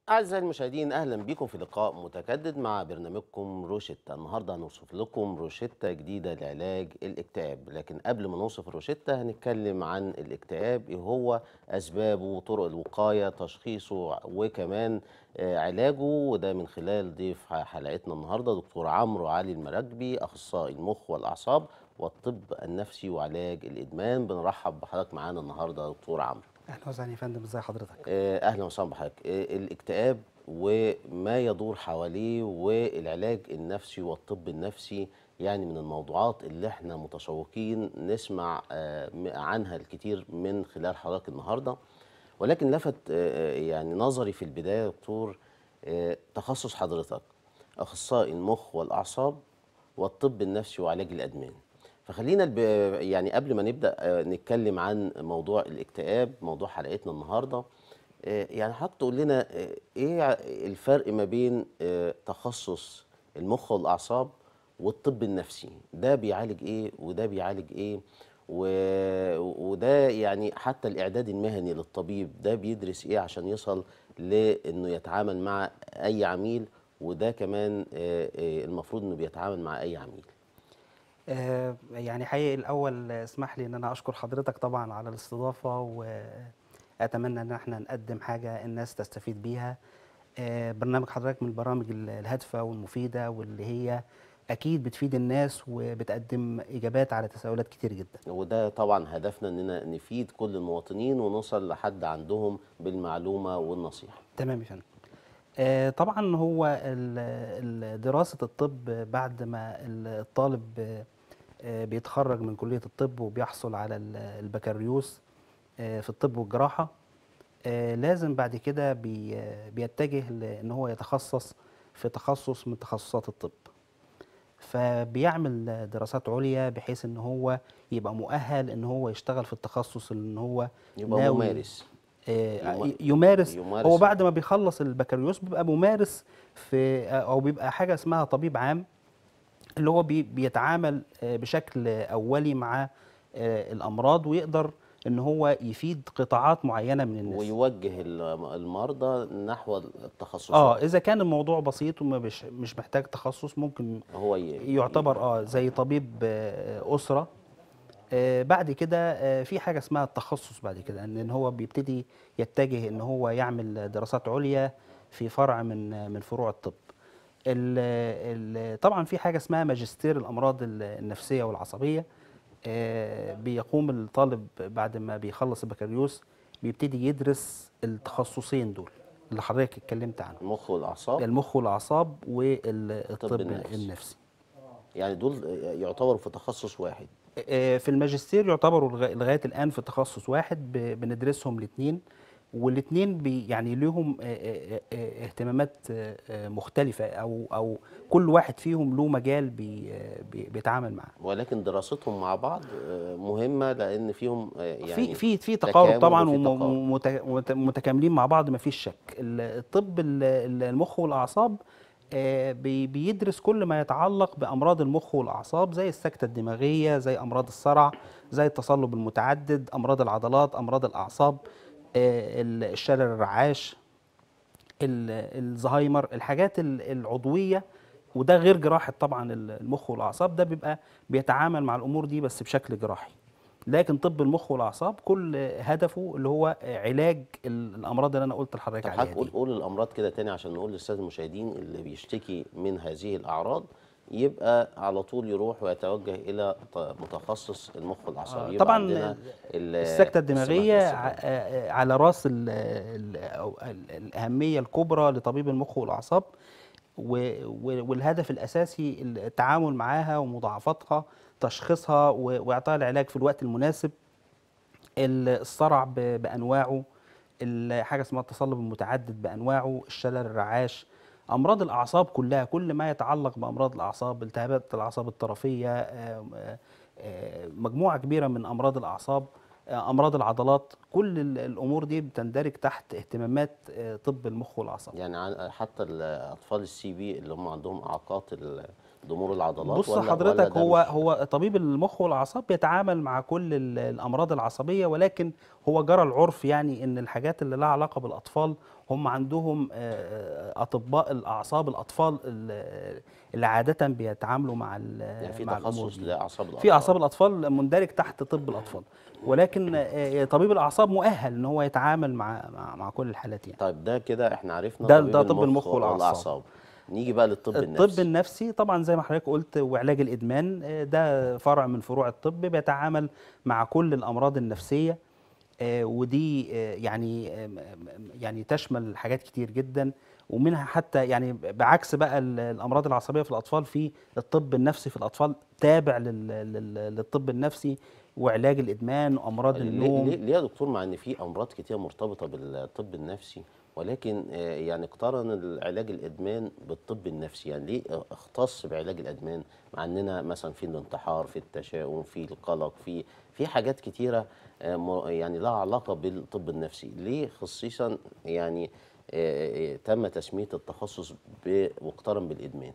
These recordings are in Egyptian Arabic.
أعزائي المشاهدين أهلا بكم في لقاء متجدد مع برنامجكم روشيتا النهاردة هنوصف لكم روشيتا جديدة لعلاج الاكتئاب لكن قبل ما نوصف الروشيتا هنتكلم عن الاكتئاب إيه هو أسبابه طرق الوقاية تشخيصه وكمان آه، علاجه وده من خلال ضيف حلقتنا النهاردة دكتور عمرو علي المراكبي أخصائي المخ والأعصاب والطب النفسي وعلاج الإدمان بنرحب بحضرتك معانا النهاردة يا دكتور عمرو اهلا وسهلا يا فندم ازي حضرتك آه، اهلا وسهلا بحضرتك آه، الاكتئاب وما يدور حواليه والعلاج النفسي والطب النفسي يعني من الموضوعات اللي احنا متشوقين نسمع آه، م- عنها الكثير من خلال حضرتك النهارده ولكن لفت آه، يعني نظري في البدايه يا دكتور آه، تخصص حضرتك اخصائي المخ والاعصاب والطب النفسي وعلاج الادمان فخلينا الب... يعني قبل ما نبدا آه، نتكلم عن موضوع الاكتئاب موضوع حلقتنا النهارده آه، يعني حضرتك تقول لنا آه، ايه ع- الفرق ما بين آه، تخصص المخ والاعصاب والطب النفسي ده بيعالج ايه وده بيعالج ايه و... وده يعني حتى الاعداد المهني للطبيب ده بيدرس ايه عشان يصل لانه يتعامل مع اي عميل وده كمان آه، آه، المفروض انه بيتعامل مع اي عميل آه يعني حقيقي الاول اسمح لي ان انا اشكر حضرتك طبعا على الاستضافه واتمنى ان احنا نقدم حاجه الناس تستفيد بيها آه برنامج حضرتك من البرامج ال- الهادفه والمفيده واللي هي اكيد بتفيد الناس وبتقدم اجابات على تساؤلات كتير جدا وده طبعا هدفنا اننا نفيد كل المواطنين ونوصل لحد عندهم بالمعلومه والنصيحه تمام يا فندم آه، طبعا هو ال- ال- دراسة الطب بعد ما ال- الطالب آه، آه، بيتخرج من كلية الطب وبيحصل على ال- البكالوريوس آه، في الطب والجراحة آه، لازم بعد كده بي- آه، بيتجه لأن هو يتخصص في تخصص من تخصصات الطب فبيعمل دراسات عليا بحيث ان هو يبقى مؤهل ان هو يشتغل في التخصص اللي هو يبقى ناوي- ممارس آه، يما- يمارس يمارس هو بعد ما بيخلص البكالوريوس بيبقى ممارس في او بيبقى حاجه اسمها طبيب عام اللي هو بي بيتعامل آه، بشكل اولي مع آه، الامراض ويقدر ان هو يفيد قطاعات معينه من الناس ويوجه الم- المرضى نحو التخصصات اه اذا كان الموضوع بسيط وما مش مش محتاج تخصص ممكن هو ي- يعتبر اه زي طبيب آه، اسره آه، بعد كده آه، في حاجه اسمها التخصص بعد كده ان إن هو بيبتدي يتجه ان هو يعمل دراسات عليا في فرع من من فروع الطب ال- ال- طبعا في حاجه اسمها ماجستير الامراض ال- النفسيه والعصبيه آه، بيقوم الطالب بعد ما بيخلص البكالوريوس بيبتدي يدرس التخصصين دول اللي حضرتك اتكلمت عنهم المخ والاعصاب المخ والاعصاب والطب النفسي. النفسي يعني دول يعتبروا في تخصص واحد آه، في الماجستير يعتبروا لغا- لغايه الان في تخصص واحد ب- بندرسهم الاثنين والاثنين بي يعني ليهم آه، آه، آه، اهتمامات آه، آه، مختلفه او او كل واحد فيهم له مجال بي آه، بي- بيتعامل معاه ولكن دراستهم مع بعض آه، مهمه لان فيهم آه، يعني في في في تكامل تقارب طبعا وفي تقارب. ومتكاملين مع بعض ما فيش شك ال- الطب ال- ال- المخ والاعصاب آه، بي- بيدرس كل ما يتعلق بامراض المخ والاعصاب زي السكته الدماغيه زي امراض الصرع زي التصلب المتعدد امراض العضلات امراض الاعصاب آه، ال- الشلل الرعاش ال- الزهايمر الحاجات ال- العضويه وده غير جراحه طبعا ال- المخ والاعصاب ده بيبقى بيتعامل مع الامور دي بس بشكل جراحي لكن طب المخ والاعصاب كل هدفه اللي هو علاج ال- الامراض اللي انا قلت لحضرتك طب عليها حضرتك قول دي قول الامراض كده تاني عشان نقول للساده المشاهدين اللي بيشتكي من هذه الاعراض يبقى على طول يروح ويتوجه الى ط- متخصص المخ والاعصاب آه، يبقى طبعا عندنا ال- السكته الدماغيه السمع- ع- آه، على راس ال ال أو ال- الاهميه الكبرى لطبيب المخ والاعصاب و- و- والهدف الاساسي التعامل معاها ومضاعفاتها تشخيصها و- واعطاء العلاج في الوقت المناسب ال- الصرع ب- بانواعه ال- حاجه اسمها التصلب المتعدد بانواعه الشلل الرعاش امراض الاعصاب كلها كل ما يتعلق بامراض الاعصاب التهابات الاعصاب الطرفيه آم، آه، آه، مجموعه كبيره من امراض الاعصاب آه، امراض العضلات كل ال- الامور دي بتندرج تحت اهتمامات آه، طب المخ والاعصاب يعني عن- حتى الاطفال السي بي اللي هم عندهم اعاقات ال- ضمور العضلات بص ولا- ولا حضرتك ده هو مش- هو طبيب المخ والاعصاب بيتعامل مع كل ال- الامراض العصبيه ولكن هو جرى العرف يعني ان الحاجات اللي لها علاقه بالاطفال هم عندهم آه، آه، اطباء الاعصاب الاطفال ال- اللي عاده بيتعاملوا مع ال- يعني في مع الأمور تخصص دي. لاعصاب الاطفال في اعصاب الاطفال مندرج تحت طب الاطفال ولكن آه، طبيب الاعصاب مؤهل ان هو يتعامل مع مع, مع كل الحالات يعني طيب ده كده احنا عرفنا ده- طبيب ده طب المخ والأعصاب. نيجي بقى للطب الطب النفسي النفسي طبعا زي ما حضرتك قلت وعلاج الادمان آه، ده فرع من فروع الطب بيتعامل مع كل الامراض النفسيه آه، ودي آه، يعني آه، م- م- يعني تشمل حاجات كتير جدا ومنها حتى يعني بعكس بقى ال- الامراض العصبيه في الاطفال في الطب النفسي في الاطفال تابع لل- لل- للطب النفسي وعلاج الادمان وامراض ليه, النوم ليه, ليه يا دكتور مع ان في امراض كتير مرتبطه بالطب النفسي ولكن آه، يعني اقترن العلاج الادمان بالطب النفسي يعني ليه اختص بعلاج الادمان مع اننا مثلا في الانتحار في التشاؤم في القلق في في حاجات كتيره آه، م- يعني لها علاقه بالطب النفسي ليه خصيصا يعني آه، آه، تم تسميه التخصص ب- واقترن بالادمان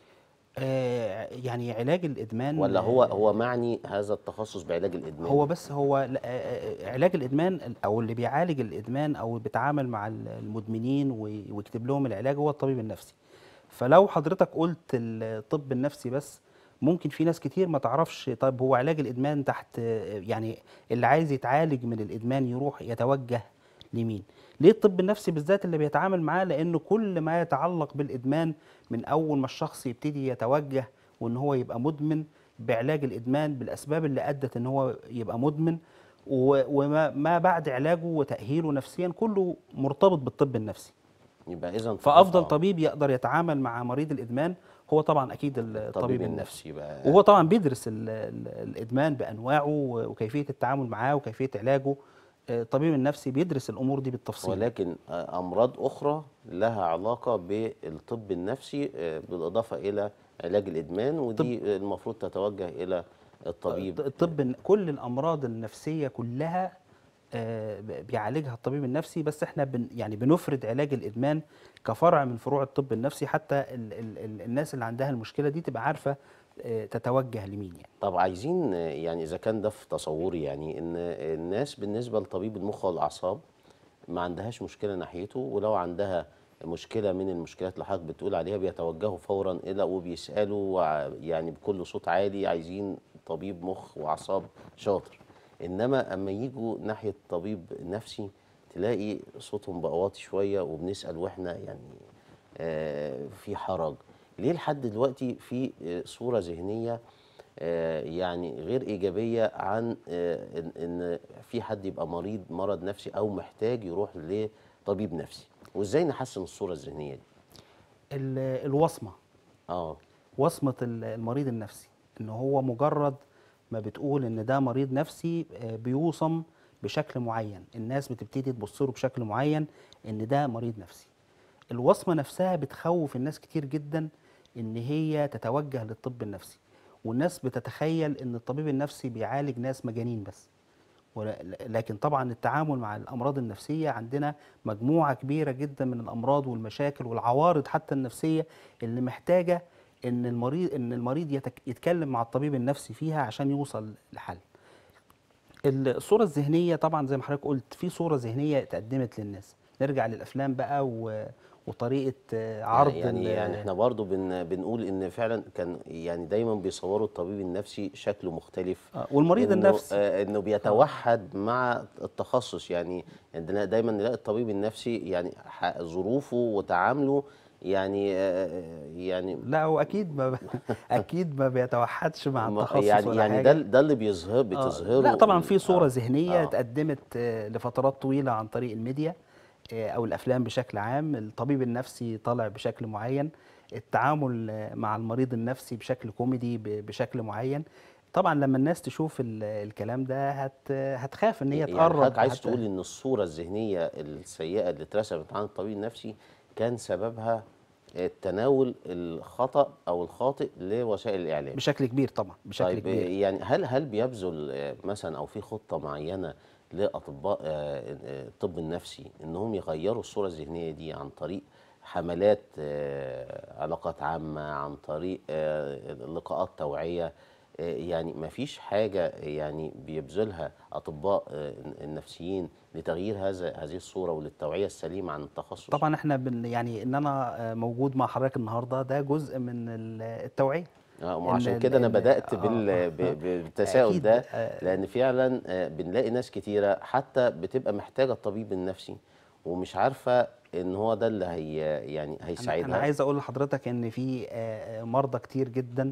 آه، يعني علاج الادمان ولا هو آه، هو معني هذا التخصص بعلاج الادمان هو بس هو لا- آه، آه، علاج الادمان ال- او اللي بيعالج الادمان او بيتعامل مع ال- المدمنين وي- ويكتب لهم العلاج هو الطبيب النفسي فلو حضرتك قلت الطب النفسي بس ممكن في ناس كتير ما تعرفش طيب هو علاج الادمان تحت آه، يعني اللي عايز يتعالج من الادمان يروح يتوجه لمين ليه الطب النفسي بالذات اللي بيتعامل معاه لانه كل ما يتعلق بالادمان من اول ما الشخص يبتدي يتوجه وان هو يبقى مدمن بعلاج الادمان بالاسباب اللي ادت ان هو يبقى مدمن و- وما ما بعد علاجه وتاهيله نفسيا كله مرتبط بالطب النفسي يبقى اذا فافضل طبيب يقدر يتعامل مع مريض الادمان هو طبعا اكيد الطبيب النفسي النفسي بقى وهو طبعا بيدرس ال- ال- الادمان بانواعه وكيفيه التعامل معاه وكيفيه علاجه آه، الطبيب النفسي بيدرس الامور دي بالتفصيل ولكن آه، امراض اخرى لها علاقه بالطب النفسي آه، بالاضافه الى علاج الادمان ودي آه، المفروض تتوجه الى الطبيب الطب الن- كل الامراض النفسيه كلها آه، ب- بيعالجها الطبيب النفسي بس احنا بن يعني بنفرد علاج الادمان كفرع من فروع الطب النفسي حتى ال ال ال الناس اللي عندها المشكله دي تبقى عارفه آه، تتوجه لمين يعني طب عايزين آه، يعني اذا كان ده في تصوري يعني ان الناس بالنسبه لطبيب المخ والاعصاب ما عندهاش مشكله ناحيته ولو عندها مشكله من المشكلات اللي حضرتك بتقول عليها بيتوجهوا فورا الى وبيسالوا وع- يعني بكل صوت عالي عايزين طبيب مخ واعصاب شاطر انما اما يجوا ناحيه طبيب نفسي تلاقي صوتهم بقى واطي شويه وبنسال واحنا يعني آه، في حرج ليه لحد دلوقتي في آه، صوره ذهنيه آه، يعني غير ايجابيه عن آه، ان إن في حد يبقى مريض مرض نفسي او محتاج يروح لطبيب نفسي وازاي نحسن الصوره الذهنيه دي ال- الوصمه اه وصمه ال- المريض النفسي ان هو مجرد ما بتقول ان ده مريض نفسي آه، بيوصم بشكل معين الناس بتبتدي تبص له بشكل معين ان ده مريض نفسي الوصمه نفسها بتخوف الناس كتير جدا ان هي تتوجه للطب النفسي والناس بتتخيل ان الطبيب النفسي بيعالج ناس مجانين بس ول- لكن طبعا التعامل مع الامراض النفسيه عندنا مجموعه كبيره جدا من الامراض والمشاكل والعوارض حتى النفسيه اللي محتاجه ان المريض ان المريض يتك يتكلم مع الطبيب النفسي فيها عشان يوصل لحل الصوره الذهنيه طبعا زي ما حضرتك قلت في صوره ذهنيه اتقدمت للناس نرجع للافلام بقى و... وطريقه آه، عرض يعني ال- يعني احنا برضو بن بنقول ان فعلا كان يعني دايما بيصوروا الطبيب النفسي شكله مختلف آه، والمريض إنه النفسي آه انه بيتوحد مع التخصص يعني عندنا دايما نلاقي الطبيب النفسي يعني ح- ظروفه وتعامله يعني آه يعني لا هو اكيد ما اكيد ما بيتوحدش مع ما- التخصص يعني ولا يعني حاجة. ده ده اللي بيظهر آه، بتظهره لا طبعا في ال- صورة آه، ذهنية آه. اتقدمت آه، لفترات طويلة عن طريق الميديا آه، أو الأفلام بشكل عام الطبيب النفسي طالع بشكل معين التعامل آه، مع المريض النفسي بشكل كوميدي ب- بشكل معين طبعا لما الناس تشوف ال- الكلام ده هت هتخاف ان هي يعني تقرب حضرتك عايز حتى- تقول ان الصوره الذهنيه السيئه اللي اترسمت عن الطبيب النفسي كان سببها التناول الخطا او الخاطئ لوسائل الاعلام بشكل كبير طبعا بشكل طيب كبير يعني هل هل بيبذل آه، مثلا او في خطه معينه لاطباء آه، آه، الطب النفسي انهم يغيروا الصوره الذهنيه دي عن طريق حملات آه، علاقات عامه عن طريق آه، لقاءات توعيه آه، يعني ما فيش حاجة يعني بيبذلها أطباء آه، النفسيين لتغيير هذا هذه الصورة وللتوعية السليمة عن التخصص طبعا احنا بن يعني ان انا آه، موجود مع حضرتك النهارده ده جزء من ال- التوعيه اه ما إن عشان ال- كده انا ال- بدات آه، بال... آه، ب- آه. بالتساؤل أكيد، ده آه. لان فعلا آه، بنلاقي ناس كتيره حتى بتبقى محتاجه الطبيب النفسي ومش عارفه ان هو ده اللي هي يعني انا هيساعدها انا عايز اقول لحضرتك ان في آه، مرضى كتير جدا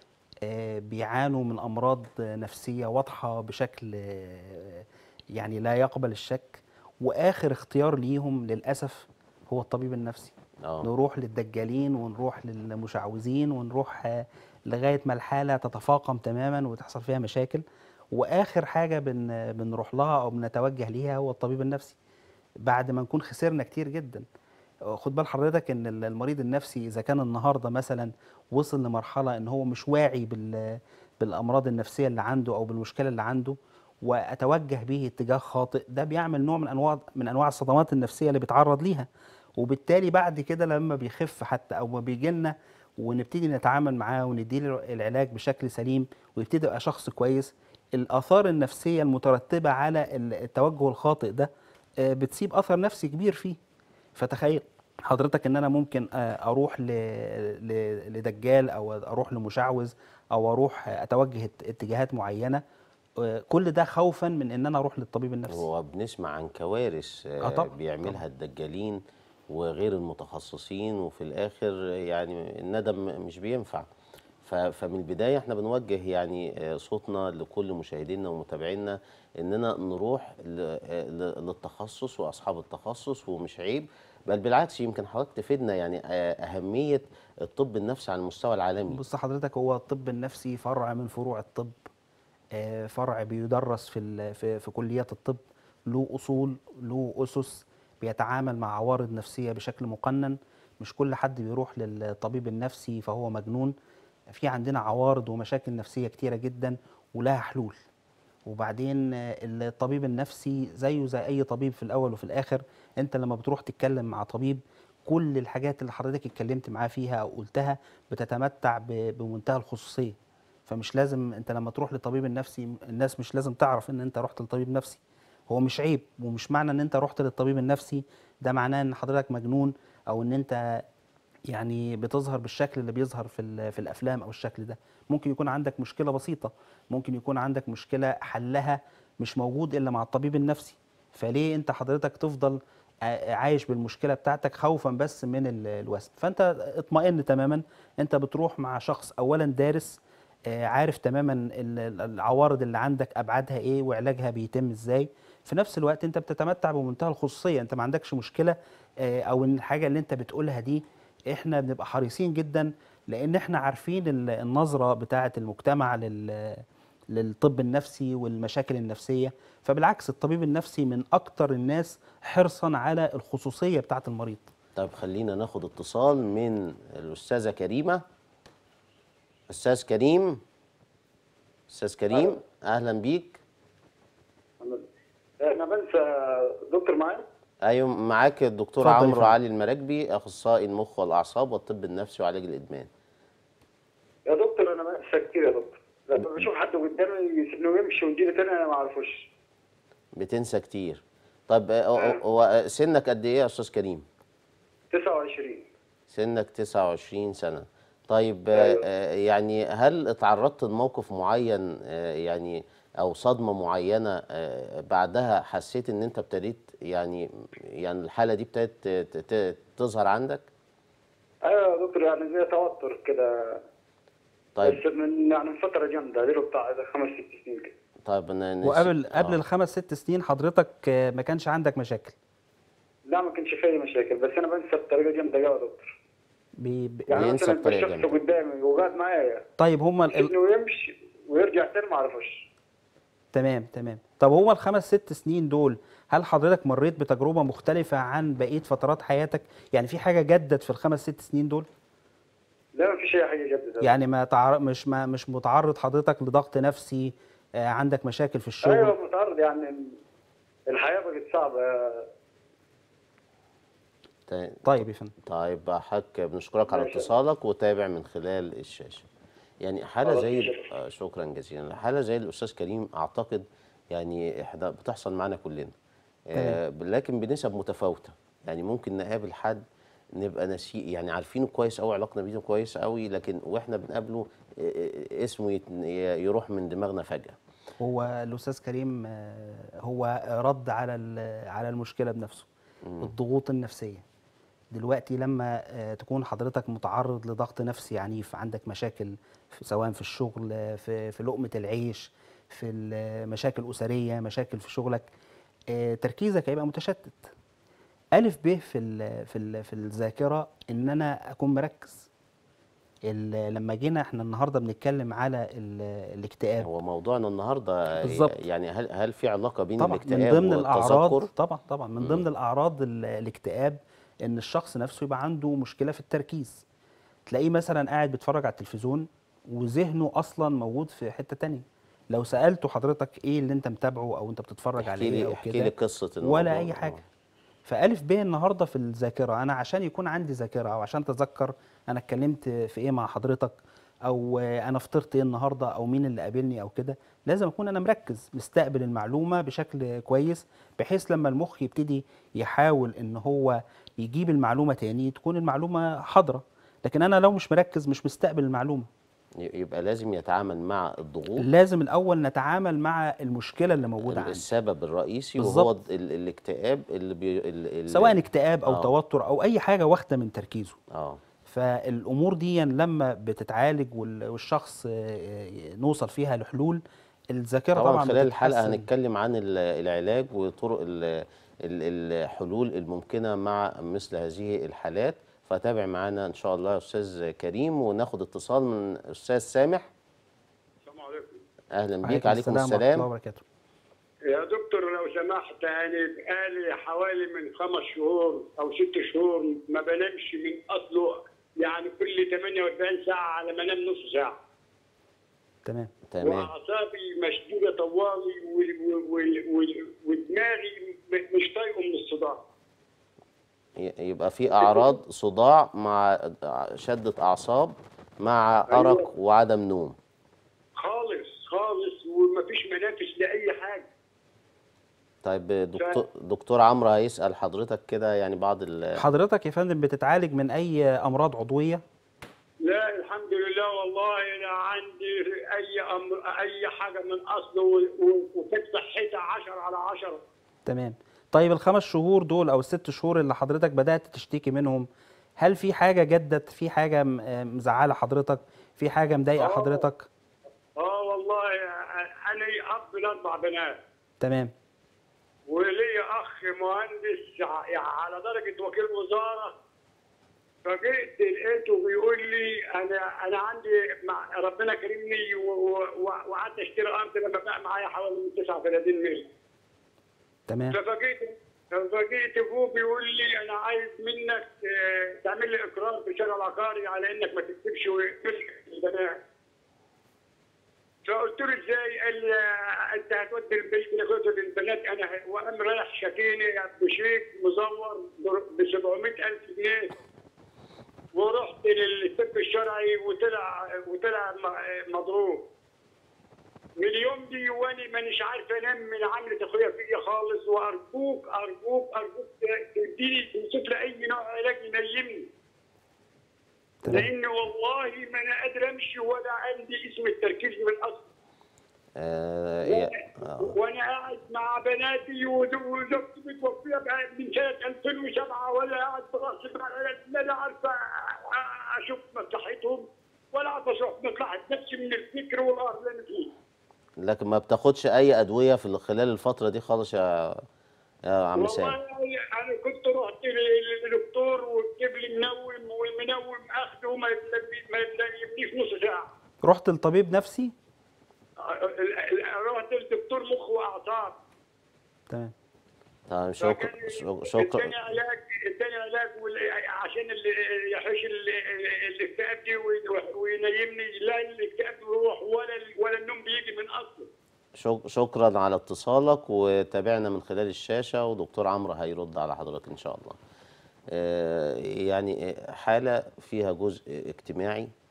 آه، بيعانوا من امراض نفسيه واضحه بشكل آه، يعني لا يقبل الشك واخر اختيار ليهم للاسف هو الطبيب النفسي اه نروح للدجالين ونروح للمشعوذين ونروح آه، لغايه ما الحاله تتفاقم تماما وتحصل فيها مشاكل واخر حاجه بن بنروح لها او بنتوجه ليها هو الطبيب النفسي بعد ما نكون خسرنا كتير جدا خد بال حضرتك ان ال- المريض النفسي اذا كان النهارده مثلا وصل لمرحله ان هو مش واعي بال بالامراض النفسيه اللي عنده او بالمشكله اللي عنده واتوجه به اتجاه خاطئ ده بيعمل نوع من انواع من انواع الصدمات النفسيه اللي بيتعرض ليها وبالتالي بعد كده لما بيخف حتى او ما بيجي لنا ونبتدي نتعامل معاه ونديله العلاج بشكل سليم ويبتدي يبقى شخص كويس الاثار النفسيه المترتبه على ال- التوجه الخاطئ ده آه، بتسيب اثر نفسي كبير فيه فتخيل حضرتك ان انا ممكن آه، اروح ل... ل... لدجال او اروح لمشعوذ او اروح آه، اتوجه ات- اتجاهات معينه آه، كل ده خوفا من ان انا اروح للطبيب النفسي هو بنسمع عن كوارث آه آه، طبعاً، بيعملها الدجالين وغير المتخصصين وفي الاخر يعني الندم مش بينفع ف- فمن البدايه احنا بنوجه يعني آه، صوتنا لكل مشاهدينا ومتابعينا اننا نروح ل- آه، ل- للتخصص واصحاب التخصص ومش عيب بل بالعكس يمكن حضرتك تفيدنا يعني آه، اهميه الطب النفسي على المستوى العالمي بص حضرتك هو الطب النفسي فرع من فروع الطب آه، فرع بيدرس في ال- في في كليات الطب له اصول له اسس بيتعامل مع عوارض نفسيه بشكل مقنن مش كل حد بيروح للطبيب النفسي فهو مجنون في عندنا عوارض ومشاكل نفسيه كتيره جدا ولها حلول وبعدين آه، الطبيب النفسي زيه زي اي طبيب في الاول وفي الاخر انت لما بتروح تتكلم مع طبيب كل الحاجات اللي حضرتك اتكلمت معاه فيها او قلتها بتتمتع ب- بمنتهى الخصوصيه فمش لازم انت لما تروح للطبيب النفسي الناس مش لازم تعرف ان انت رحت لطبيب نفسي هو مش عيب ومش معنى ان انت رحت للطبيب النفسي ده معناه ان حضرتك مجنون او ان انت يعني بتظهر بالشكل اللي بيظهر في ال- في الافلام او الشكل ده ممكن يكون عندك مشكله بسيطه ممكن يكون عندك مشكله حلها مش موجود الا مع الطبيب النفسي فليه انت حضرتك تفضل ع- عايش بالمشكله بتاعتك خوفا بس من ال- الوسم فانت اطمئن تماما انت بتروح مع شخص اولا دارس آه، عارف تماما ال- ال- العوارض اللي عندك ابعادها ايه وعلاجها بيتم ازاي في نفس الوقت انت بتتمتع بمنتهى الخصوصيه انت ما عندكش مشكله آه، او ان الحاجه اللي انت بتقولها دي احنا بنبقى حريصين جدا لان احنا عارفين ال- النظره بتاعه المجتمع لل للطب النفسي والمشاكل النفسيه فبالعكس الطبيب النفسي من اكتر الناس حرصا على الخصوصيه بتاعه المريض طيب خلينا ناخد اتصال من الاستاذه كريمه استاذ كريم استاذ كريم اهلا بيك انا بنسى دكتور معايا ايوه معاك الدكتور اتفضل يا عمرو فندم. علي المراكبي اخصائي المخ والاعصاب والطب النفسي وعلاج الادمان يا دكتور انا بنسى كتير يا دكتور لما بشوف حد قدامي يسيبني ويمشي ويجي لي تاني انا ما اعرفوش بتنسى كتير طب آه، هو- هو سنك قد ايه يا استاذ كريم 29 سنك 29 سنة طيب آه، أيوة. آه، يعني هل اتعرضت لموقف معين آه، يعني او صدمة معينة آه، بعدها حسيت ان انت ابتديت يعني يعني الحالة دي ابتدت ت- ت- تظهر عندك ايوه يا دكتور يعني زي توتر كده طيب بس من يعني من فتره جامده له بتاع إذا خمس ست سنين كده طيب انا نسي- وقبل قبل آه. الخمس ست سنين حضرتك آه، ما كانش عندك مشاكل لا ما كانش فيه مشاكل بس انا بنسى بطريقه جامده قوي يا دكتور بي بي يعني بينسى مثلا بطريقة الشخص جامدة. قدامي وقعد معايا طيب هما ال... يسيبني ويمشي ويرجع تاني ما اعرفوش تمام تمام طب هو الخمس ست سنين دول هل حضرتك مريت بتجربة مختلفة عن بقية فترات حياتك يعني في حاجة جدت في الخمس ست سنين دول لا ما فيش اي حاجه جديده يعني ما تعر... مش ما مش متعرض حضرتك لضغط نفسي آه، عندك مشاكل في الشغل ايوه متعرض يعني الحياه بقت صعبه تا- طيب يا فندم طيب حضرتك بنشكرك على ماشي. اتصالك وتابع من خلال الشاشة يعني حالة خلاص، زي شكراً. آه، شكرا جزيلا حالة زي الأستاذ كريم أعتقد يعني إحنا بتحصل معنا كلنا آه لكن بنسب متفاوتة يعني ممكن نقابل حد نبقى ناسي يعني عارفينه كويس أوي علاقنا بيه كويس أوي لكن وإحنا بنقابله آه، آه، اسمه يت- يروح من دماغنا فجأة هو الاستاذ كريم آه، هو رد على ال- على المشكله بنفسه الضغوط النفسيه دلوقتي لما آه، تكون حضرتك متعرض لضغط نفسي عنيف عندك مشاكل في سواء في الشغل آه، في في لقمه العيش في المشاكل اسريه مشاكل في شغلك آه، تركيزك هيبقى متشتت الف ب في ال في ال في الذاكره ان انا اكون مركز ال- لما جينا احنا النهارده بنتكلم على ال- الاكتئاب هو موضوعنا النهاردة بالظبط. يعني هل هل في علاقة بين طبعا الاكتئاب من ضمن الاعراض والتذكر؟ طبعا طبعا من ضمن الاعراض ال- الاكتئاب ان الشخص نفسه يبقى عنده مشكله في التركيز تلاقيه مثلا قاعد بيتفرج على التلفزيون وذهنه اصلا موجود في حته تانية لو سالته حضرتك ايه اللي انت متابعه او انت بتتفرج احكي عليه لي او احكي كده لي قصة الموضوع ولا اي آه. حاجه فالف ب النهارده في الذاكره انا عشان يكون عندي ذاكره او عشان اتذكر انا اتكلمت في ايه مع حضرتك او انا فطرت ايه النهارده او مين اللي قابلني او كده لازم اكون انا مركز مستقبل المعلومه بشكل كويس بحيث لما المخ يبتدي يحاول ان هو يجيب المعلومه تاني تكون المعلومه حاضره لكن انا لو مش مركز مش مستقبل المعلومه يبقى لازم يتعامل مع الضغوط لازم الاول نتعامل مع المشكله اللي موجوده عندي السبب الرئيسي وهو بالظبط. ال- الاكتئاب اللي بي ال- ال- سواء اكتئاب او آه. توتر او اي حاجه واخده من تركيزه اه فالامور دي لما بتتعالج وال- والشخص آه، نوصل فيها لحلول الذاكره طبعا, طبعا خلال الحلقه بتتحسن. هنتكلم عن ال- العلاج وطرق ال- ال- الحلول الممكنه مع مثل هذه الحالات فتابع معانا ان شاء الله يا استاذ كريم وناخد اتصال من استاذ سامح السلام عليكم اهلا بيك وعليكم عليكم ورحمة الله السلام وبركاته يا دكتور لو سمحت يعني بقالي حوالي من خمس شهور او ست شهور ما بنامش من اصله يعني كل 48 ساعه على ما انام نص ساعه تمام تمام واعصابي مشدوده طوالي و- و- و- و- ودماغي م- مش طايقه من الصداع ي- يبقى في اعراض صداع مع شده اعصاب مع أيوة. ارق وعدم نوم خالص خالص ومفيش منافس لاي حاجه طيب دكتور دكتور عمرو هيسال حضرتك كده يعني بعض ال حضرتك يا فندم بتتعالج من اي امراض عضويه لا الحمد لله والله انا عندي اي امر اي حاجه من اصله و- و- وكانت صحتي 10 على 10 تمام طيب الخمس شهور دول او الست شهور اللي حضرتك بدات تشتكي منهم هل في حاجه جدت في حاجه م- آه، مزعله حضرتك في حاجه مضايقه آه. حضرتك اه والله انا اب لاربع بنات تمام ولي اخ مهندس ع- على درجه وكيل وزاره فجئت لقيته بيقول لي انا انا عندي مع ربنا كرمني و- و- و- وقعدت اشتري ارض لما بقى معايا حوالي 39 مليون تمام ففاجئت ففاجئت ابوه بيقول لي انا عايز منك آه، تعمل لي اقرار في شارع العقاري على انك ما تكتبش وتسكت البنات فقلت له ازاي؟ قال لي آه، انت هتودي البيت لاخوته للبنات انا ه- وقام رايح شاكيني بشيك مزور ب 700000 جنيه ورحت للطب الشرعي وطلع وطلع م- مضروب من اليوم دي وانا مانيش عارف انام من عملة اخويا فيا خالص وارجوك ارجوك ارجوك تديني توصف لي اي نوع علاج ينيمني تمام لان والله ما انا قادر امشي ولا عندي اسم التركيز من اصل آه يا- آه. وانا قاعد مع بناتي وز- وزوجتي متوفيه بقى من سنه 2007 ولا قاعد براسي لا لا عارفه اشوف مصلحتهم ولا عارفه اشوف مصلحه نفسي من الفكر والارض اللي انا فيه لكن ما بتاخدش اي ادويه في خلال الفتره دي خالص يا يا عم والله سامح انا كنت رحت ل- للدكتور وجاب لي منوم والمنوم اخده ما يبلغ- ما يبلغنيش نص ساعه رحت لطبيب نفسي ال- ال- رحت للدكتور مخ واعصاب تمام تمام شكرا فكان شك- شكرا اداني علاج اداني علاج وال- عشان ال- يحوش ال- ال- الاكتئاب دي وي- وينيمني لا الاكتئاب بيروح ولا ال- ولا النوم بيجي من اصله شك- شكرا على اتصالك وتابعنا من خلال الشاشه ودكتور عمرو هيرد على حضرتك ان شاء الله آه، يعني آه، حاله فيها جزء اجتماعي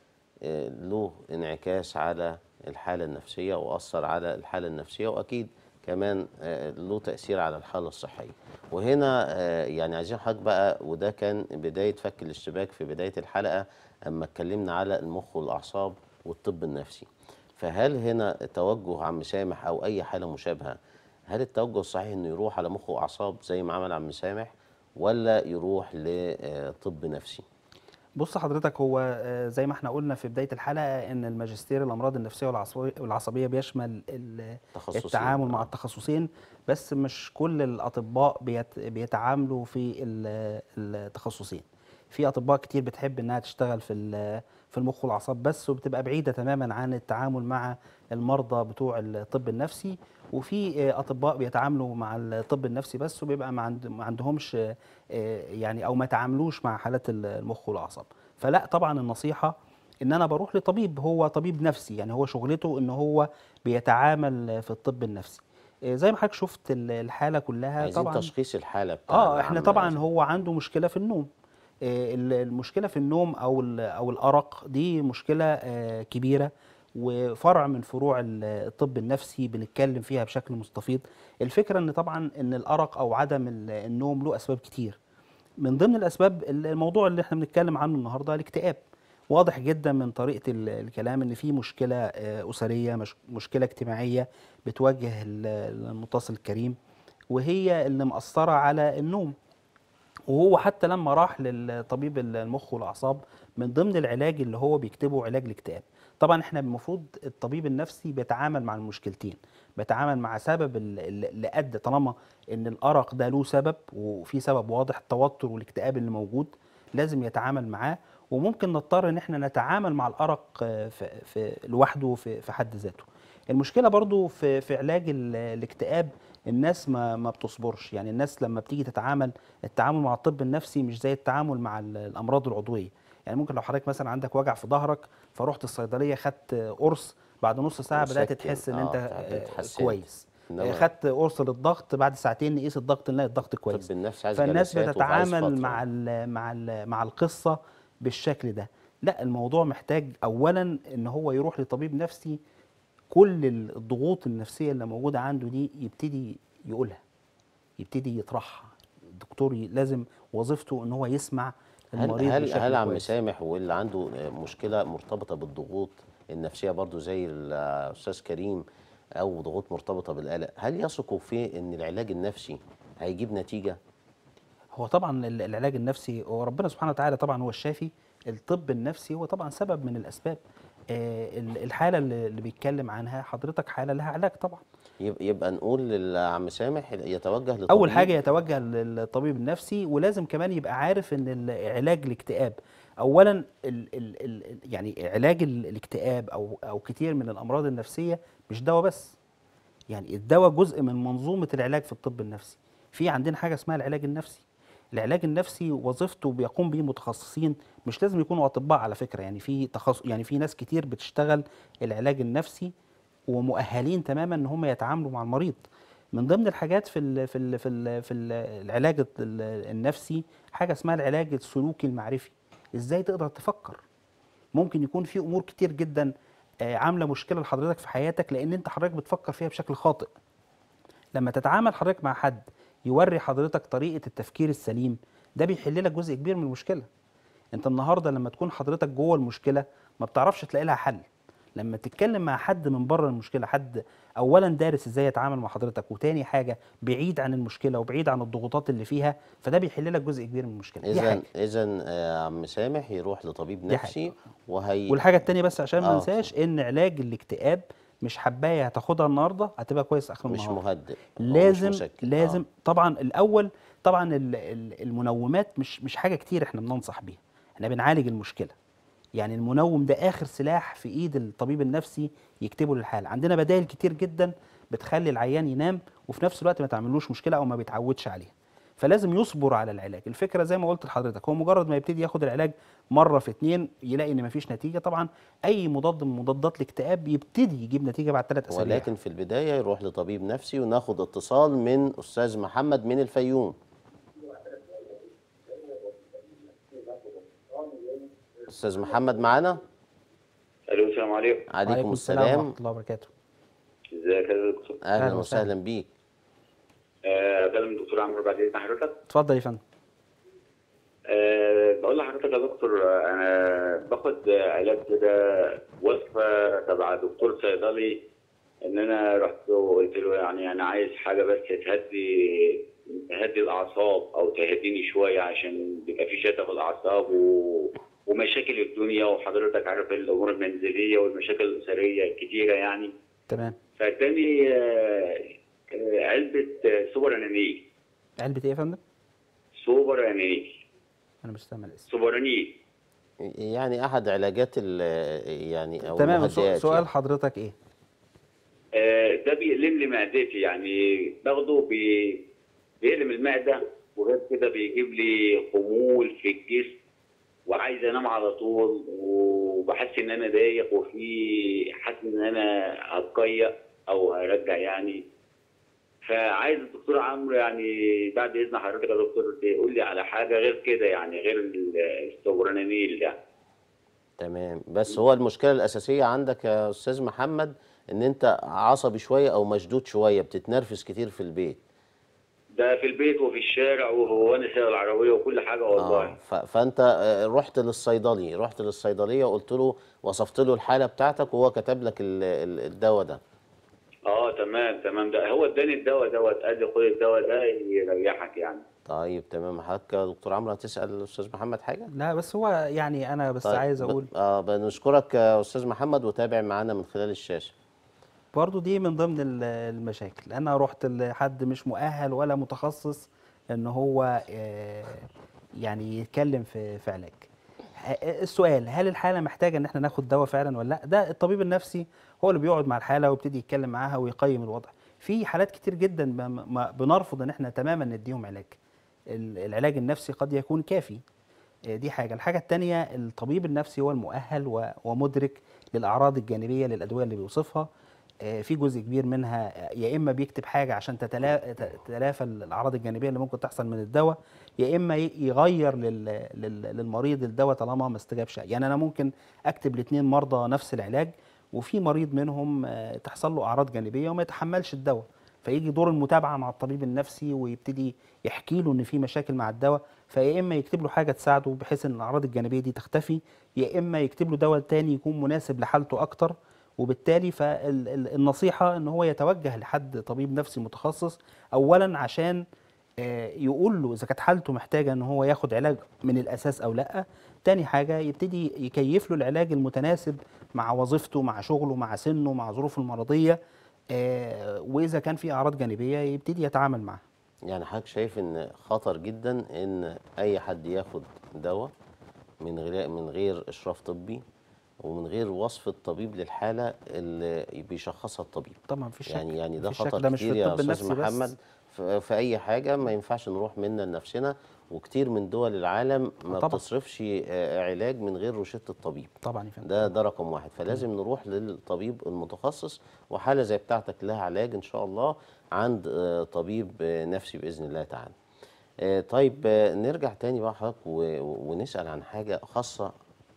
آه، له انعكاس على الحالة النفسية وأثر على الحالة النفسية وأكيد كمان آه، له تأثير على الحالة الصحية وهنا آه، يعني عايزين حضرتك بقى وده كان بداية فك الاشتباك في بداية الحلقة أما اتكلمنا على المخ والأعصاب والطب النفسي فهل هنا توجه عم سامح أو أي حالة مشابهة هل التوجه الصحيح إنه يروح على مخ وأعصاب زي ما عمل عم سامح ولا يروح لطب نفسي؟ بص حضرتك هو آه، زي ما احنا قلنا في بداية الحلقة ان الماجستير الامراض النفسية والعصبية والعصبية بيشمل ال- تخصصين. التعامل مع آه. التخصصين بس مش كل الاطباء بيت بيتعاملوا في ال- التخصصين في اطباء كتير بتحب انها تشتغل في ال- في المخ والاعصاب بس وبتبقى بعيدة تماما عن التعامل مع المرضى بتوع الطب النفسي وفي آه، اطباء بيتعاملوا مع الطب النفسي بس وبيبقى ما عند- ما عندهمش آه، يعني او ما تعاملوش مع حالات المخ والاعصاب فلا طبعا النصيحه ان انا بروح لطبيب هو طبيب نفسي يعني هو شغلته ان هو بيتعامل في الطب النفسي آه، زي ما حضرتك شفت ال- الحاله كلها عايزين طبعا تشخيص الحالة بتاع اه احنا العم طبعا سامح. هو عنده مشكله في النوم آه، ال- المشكله في النوم او ال- او الارق دي مشكله آه، كبيره وفرع من فروع ال- الطب النفسي بنتكلم فيها بشكل مستفيض الفكره ان طبعا ان الارق او عدم ال- النوم له اسباب كتير من ضمن الاسباب الموضوع اللي احنا بنتكلم عنه النهارده الاكتئاب واضح جدا من طريقه ال- الكلام ان في مشكله آه، اسريه مش مشكله اجتماعيه بتواجه ال- المتصل الكريم وهي اللي مأثره على النوم وهو حتى لما راح للطبيب المخ والاعصاب من ضمن العلاج اللي هو بيكتبه علاج الاكتئاب طبعا احنا المفروض الطبيب النفسي بيتعامل مع المشكلتين بيتعامل مع سبب ال- ال- اللي ادى طالما ان الارق ده له سبب وفي سبب واضح التوتر والاكتئاب اللي موجود لازم يتعامل معاه وممكن نضطر ان احنا نتعامل مع الارق آه، في, في لوحده في, في حد ذاته المشكله برضو في في علاج ال- الاكتئاب الناس ما ما بتصبرش يعني الناس لما بتيجي تتعامل التعامل مع الطب النفسي مش زي التعامل مع ال- الامراض العضويه يعني ممكن لو حضرتك مثلا عندك وجع في ظهرك فرحت الصيدليه خدت قرص بعد نص ساعه بدات مسكن. تحس ان آه، انت تعبت، آه، اتحسنت. كويس إنما آه، خدت قرص للضغط بعد ساعتين نقيس الضغط نلاقي الضغط كويس طب النفس عايز فالناس جلسات وعايز بتتعامل فترة. مع ال مع ال مع القصه بالشكل ده لا الموضوع محتاج اولا ان هو يروح لطبيب نفسي كل الضغوط النفسيه اللي موجوده عنده دي يبتدي يقولها يبتدي يطرحها الدكتور ي- لازم وظيفته ان هو يسمع هل المريض هل بشكل هل عم كويس. سامح واللي عنده آه، مشكله مرتبطه بالضغوط النفسيه برضو زي الاستاذ كريم او ضغوط مرتبطه بالقلق هل يثقوا في ان العلاج النفسي هيجيب نتيجه هو طبعا ال- العلاج النفسي هو ربنا سبحانه وتعالى طبعا هو الشافي الطب النفسي هو طبعا سبب من الاسباب آه، ال- الحاله اللي اللي بيتكلم عنها حضرتك حاله لها علاج طبعا يب- يبقى نقول لعم سامح يتوجه لطبيب اول حاجه يتوجه للطبيب النفسي ولازم كمان يبقى عارف ان ال- علاج الاكتئاب اولا ال ال ال يعني علاج ال- الاكتئاب او او كتير من الامراض النفسيه مش دواء بس يعني الدواء جزء من منظومه العلاج في الطب النفسي في عندنا حاجه اسمها العلاج النفسي العلاج النفسي وظيفته بيقوم به متخصصين مش لازم يكونوا اطباء على فكره يعني في تخصص يعني في ناس كتير بتشتغل العلاج النفسي ومؤهلين تماما ان هم يتعاملوا مع المريض من ضمن الحاجات في ال في ال في ال في ال العلاج ال- النفسي حاجه اسمها العلاج السلوكي المعرفي ازاي تقدر تفكر ممكن يكون في امور كتير جدا آه، عامله مشكله لحضرتك في حياتك لان انت حضرتك بتفكر فيها بشكل خاطئ لما تتعامل حضرتك مع حد يوري حضرتك طريقه التفكير السليم ده بيحل لك جزء كبير من المشكله انت النهارده لما تكون حضرتك جوه المشكله ما بتعرفش تلاقي لها حل لما تتكلم مع حد من بره المشكله حد اولا دارس ازاي يتعامل مع حضرتك وتاني حاجه بعيد عن المشكله وبعيد عن الضغوطات اللي فيها فده بيحل لك جزء كبير من المشكله دي اذا حاجه اذا عم سامح يروح لطبيب دي نفسي وهي والحاجه التانيه بس عشان ما آه. ننساش ان علاج الاكتئاب مش حبايه هتاخدها النهارده هتبقى كويس اخر مش النهار مهدئ أو مش لازم مسكن. لازم آه. طبعا الاول طبعا ال- ال- المنومات مش مش حاجه كتير احنا بننصح بيها احنا بنعالج المشكله يعني المنوم ده اخر سلاح في ايد الطبيب النفسي يكتبه للحاله عندنا بدائل كتير جدا بتخلي العيان ينام وفي نفس الوقت ما تعملوش مشكله او ما بيتعودش عليها فلازم يصبر على العلاج الفكره زي ما قلت لحضرتك هو مجرد ما يبتدي ياخد العلاج مره في اتنين يلاقي ان مفيش نتيجه طبعا اي مضاد من مضادات الاكتئاب يبتدي يجيب نتيجه بعد ثلاث اسابيع ولكن في البدايه يروح لطبيب نفسي وناخد اتصال من استاذ محمد من الفيوم استاذ محمد معانا السلام عليكم عليكم ورحمه السلام الله وبركاته ازيك يا دكتور اهلا أهلا وسهلا. وسهلا بيك آه، اكلم الدكتور عمرو بعد اذن حضرتك اتفضل يا فندم أه بقول لحضرتك يا دكتور آه، انا باخد آه، علاج كده وصفه تبع دكتور صيدلي ان انا رحت وقلت له يعني انا عايز حاجه بس تهدي تهدي الاعصاب او تهديني شويه عشان بيبقى في شتى في الاعصاب و... ومشاكل الدنيا وحضرتك عارف الامور المنزليه والمشاكل الاسريه الكتيره يعني تمام فاداني آه، آه، علبه آه، سوبر انانيل علبه ايه يا فندم سوبر انانيل انا مش سامع الاسم سوبر انانيل يعني احد علاجات ال يعني او تمام المهدئات سو- سؤال يعني. حضرتك ايه آه، ده بيقلم لي معدتي يعني باخده بي... بيقلم المعده وغير كده بيجيب لي خمول في الجسم وعايز انام على طول وبحس ان انا ضايق وفي حاسس ان انا هتقيأ او هرجع يعني فعايز الدكتور عمرو يعني بعد اذن حضرتك يا دكتور تقول لي على حاجه غير كده يعني غير ال- السوبرانيل ده تمام بس هو المشكله الاساسيه عندك يا استاذ محمد ان انت عصبي شويه او مشدود شويه بتتنرفز كتير في البيت ده في البيت وفي الشارع وهو انا سايق العربيه وكل حاجه والله اه ف- فانت آه، رحت للصيدلي رحت للصيدليه وقلت له وصفت له الحاله بتاعتك وهو كتب لك ال- ال- الدواء ده اه تمام تمام ده هو اداني الدواء دوت قال لي خد الدواء ده يريحك يعني طيب تمام حضرتك يا دكتور عمرو هتسال الاستاذ محمد حاجه لا بس هو يعني انا بس طيب عايز ب- اقول اه بنشكرك يا استاذ محمد وتابع معانا من خلال الشاشه برضو دي من ضمن ال- المشاكل انا رحت لحد مش مؤهل ولا متخصص ان هو آه، يعني يتكلم في في علاج ه- السؤال هل الحاله محتاجه ان احنا ناخد دواء فعلا ولا لا ده الطبيب النفسي هو اللي بيقعد مع الحاله ويبتدي يتكلم معاها ويقيم الوضع في حالات كتير جدا ما- ما- بنرفض ان احنا تماما نديهم علاج ال- العلاج النفسي قد يكون كافي آه، دي حاجة الحاجة التانية الطبيب النفسي هو المؤهل و- ومدرك للأعراض الجانبية للأدوية اللي بيوصفها آه، في جزء كبير منها آه، يا إما بيكتب حاجة عشان تتلا- ت- تتلافى الأعراض الجانبية اللي ممكن تحصل من الدواء يا إما ي- يغير لل- لل- للمريض الدواء طالما ما استجابش يعني أنا ممكن أكتب لاتنين مرضى نفس العلاج وفي مريض منهم آه، تحصل له أعراض جانبية وما يتحملش الدواء فيجي دور المتابعه مع الطبيب النفسي ويبتدي يحكي له ان في مشاكل مع الدواء فيا اما يكتب له حاجه تساعده بحيث ان الاعراض الجانبيه دي تختفي يا اما يكتب له دواء تاني يكون مناسب لحالته اكتر وبالتالي فالنصيحه ان هو يتوجه لحد طبيب نفسي متخصص اولا عشان آه، يقول له اذا كانت حالته محتاجه ان هو ياخد علاج من الاساس او لا تاني حاجه يبتدي يكيف له العلاج المتناسب مع وظيفته مع شغله مع سنه مع ظروفه المرضيه آه، واذا كان في اعراض جانبيه يبتدي يتعامل معها يعني حضرتك شايف ان خطر جدا ان اي حد ياخد دواء من غير من غير اشراف طبي ومن غير وصف الطبيب للحاله اللي بيشخصها الطبيب طبعا في شك يعني يعني ده في شك خطر ده مش في كتير يا الطب استاذ النفسي بس. محمد ف- في اي حاجه ما ينفعش نروح منا لنفسنا وكتير من دول العالم ما طبعا. بتصرفش آه، علاج من غير روشته الطبيب طبعا يا فندم ده ده رقم واحد فلازم نروح للطبيب المتخصص وحاله زي بتاعتك لها علاج ان شاء الله عند آه، طبيب آه، نفسي باذن الله تعالى. آه، طيب آه، نرجع تاني بقى حضرتك و- و- ونسال عن حاجه خاصه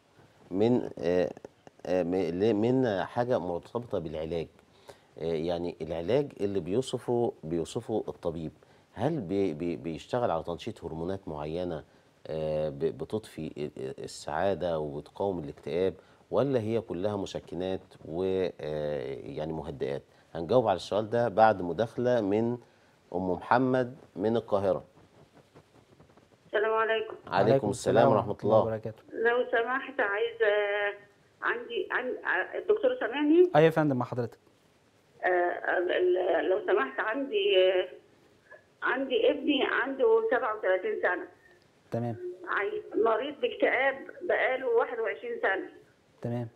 من آه، آه، م- ل- من حاجه مرتبطه بالعلاج. آه، يعني العلاج اللي بيوصفه بيوصفه الطبيب هل بي بي بيشتغل على تنشيط هرمونات معينه آه، ب- بتضفي ال- ال- السعاده وبتقاوم الاكتئاب ولا هي كلها مسكنات ويعني مهدئات هنجاوب على السؤال ده بعد مداخله من ام محمد من القاهره السلام عليكم عليكم السلام ورحمه الله وبركاته لو سمحت عايزه عندي عن الدكتور سامعني ايوه يا فندم مع حضرتك آه، ال- لو سمحت عندي آه، عندي ابني عنده 37 سنه تمام عاي- مريض باكتئاب بقاله 21 سنه تمام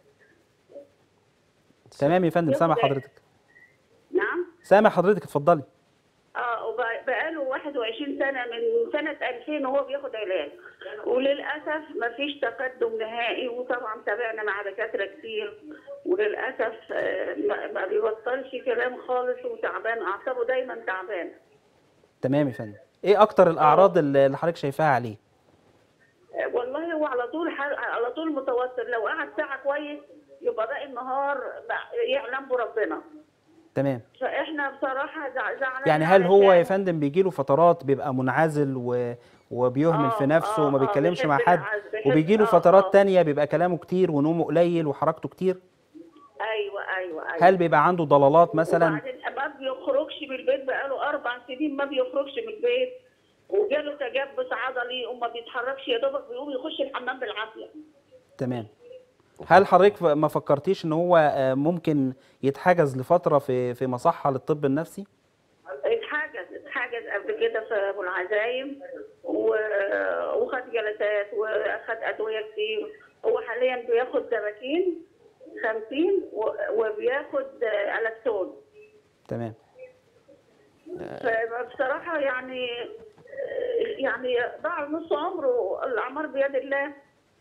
تمام يا فندم سامع ياخد- حضرتك نعم سامع حضرتك اتفضلي اه وبقاله 21 سنه من سنه 2000 وهو بياخد علاج وللاسف ما فيش تقدم نهائي وطبعا تابعنا مع دكاتره كتير وللاسف آه، ما ما بيبطلش كلام خالص وتعبان اعصابه دايما تعبان تمام يا فندم ايه اكتر الاعراض اللي اللي حضرتك شايفاها عليه آه، والله هو على طول ح- على طول متوتر لو قعد ساعه كويس يبقى باقي النهار بقى- يعلم بربنا تمام فاحنا بصراحه زع- زعلانين يعني هل هو يا علشان- فندم بيجي له فترات بيبقى منعزل و... وبيهمل آه، في نفسه آه، وما آه، بيتكلمش بيحب مع حد العزل، بيحب- وبيجي له آه، فترات آه. تانية بيبقى كلامه كتير ونومه قليل وحركته كتير ايوه ايوه ايوه هل بيبقى عنده ضلالات مثلا وبعدين ما بيخرجش من البيت بقاله اربع سنين ما بيخرجش من البيت وجاله تجبس عضلي وما بيتحركش يا دوبك بيقوم يخش الحمام بالعافيه تمام هل حضرتك ف- ما فكرتيش ان هو آه، ممكن يتحجز لفترة في في مصحة للطب النفسي اتحجز اتحجز قبل كده في ابو العزايم و- وخد جلسات واخد ادويه كتير هو حاليا بياخد دباكين 50 و- وبياخد آه، الكتون تمام فبصراحه يعني يعني ضاع نص عمره الاعمار بيد الله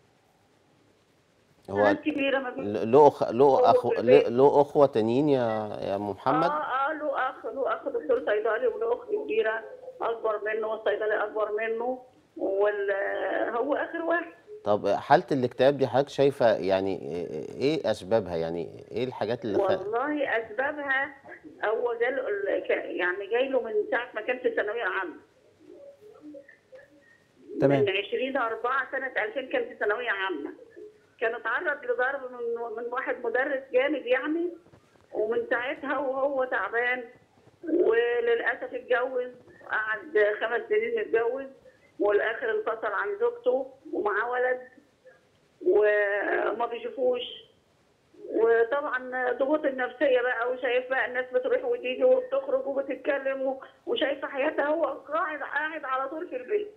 هو ناس كبيره ما بي... له أخ... له هو أخو في البيت. له أخوة تانيين يا يا أم محمد اه اه له اخ له اخ دكتور صيدلي وله اخت كبيره اكبر منه والصيدلي اكبر منه وال هو اخر واحد طب حالة الاكتئاب دي حضرتك شايفة يعني إيه أسبابها يعني إيه الحاجات اللي خ... والله اسبابها هو جاله ال- ك- يعني جاي له من ساعه ما كان في ثانويه عامه تمام. من 20 4 سنه 2000 كان في ثانويه عامه كان اتعرض لضرب من من واحد مدرس جامد يعني ومن ساعتها وهو تعبان وللاسف اتجوز قعد خمس سنين متجوز والاخر انفصل عن زوجته ومعاه ولد وما بيشوفوش وطبعا ضغوط النفسيه بقى وشايف بقى الناس بتروح وتيجي وبتخرج وبتتكلم و- وشايفه حياتها هو قاعد قاعد على طول في البيت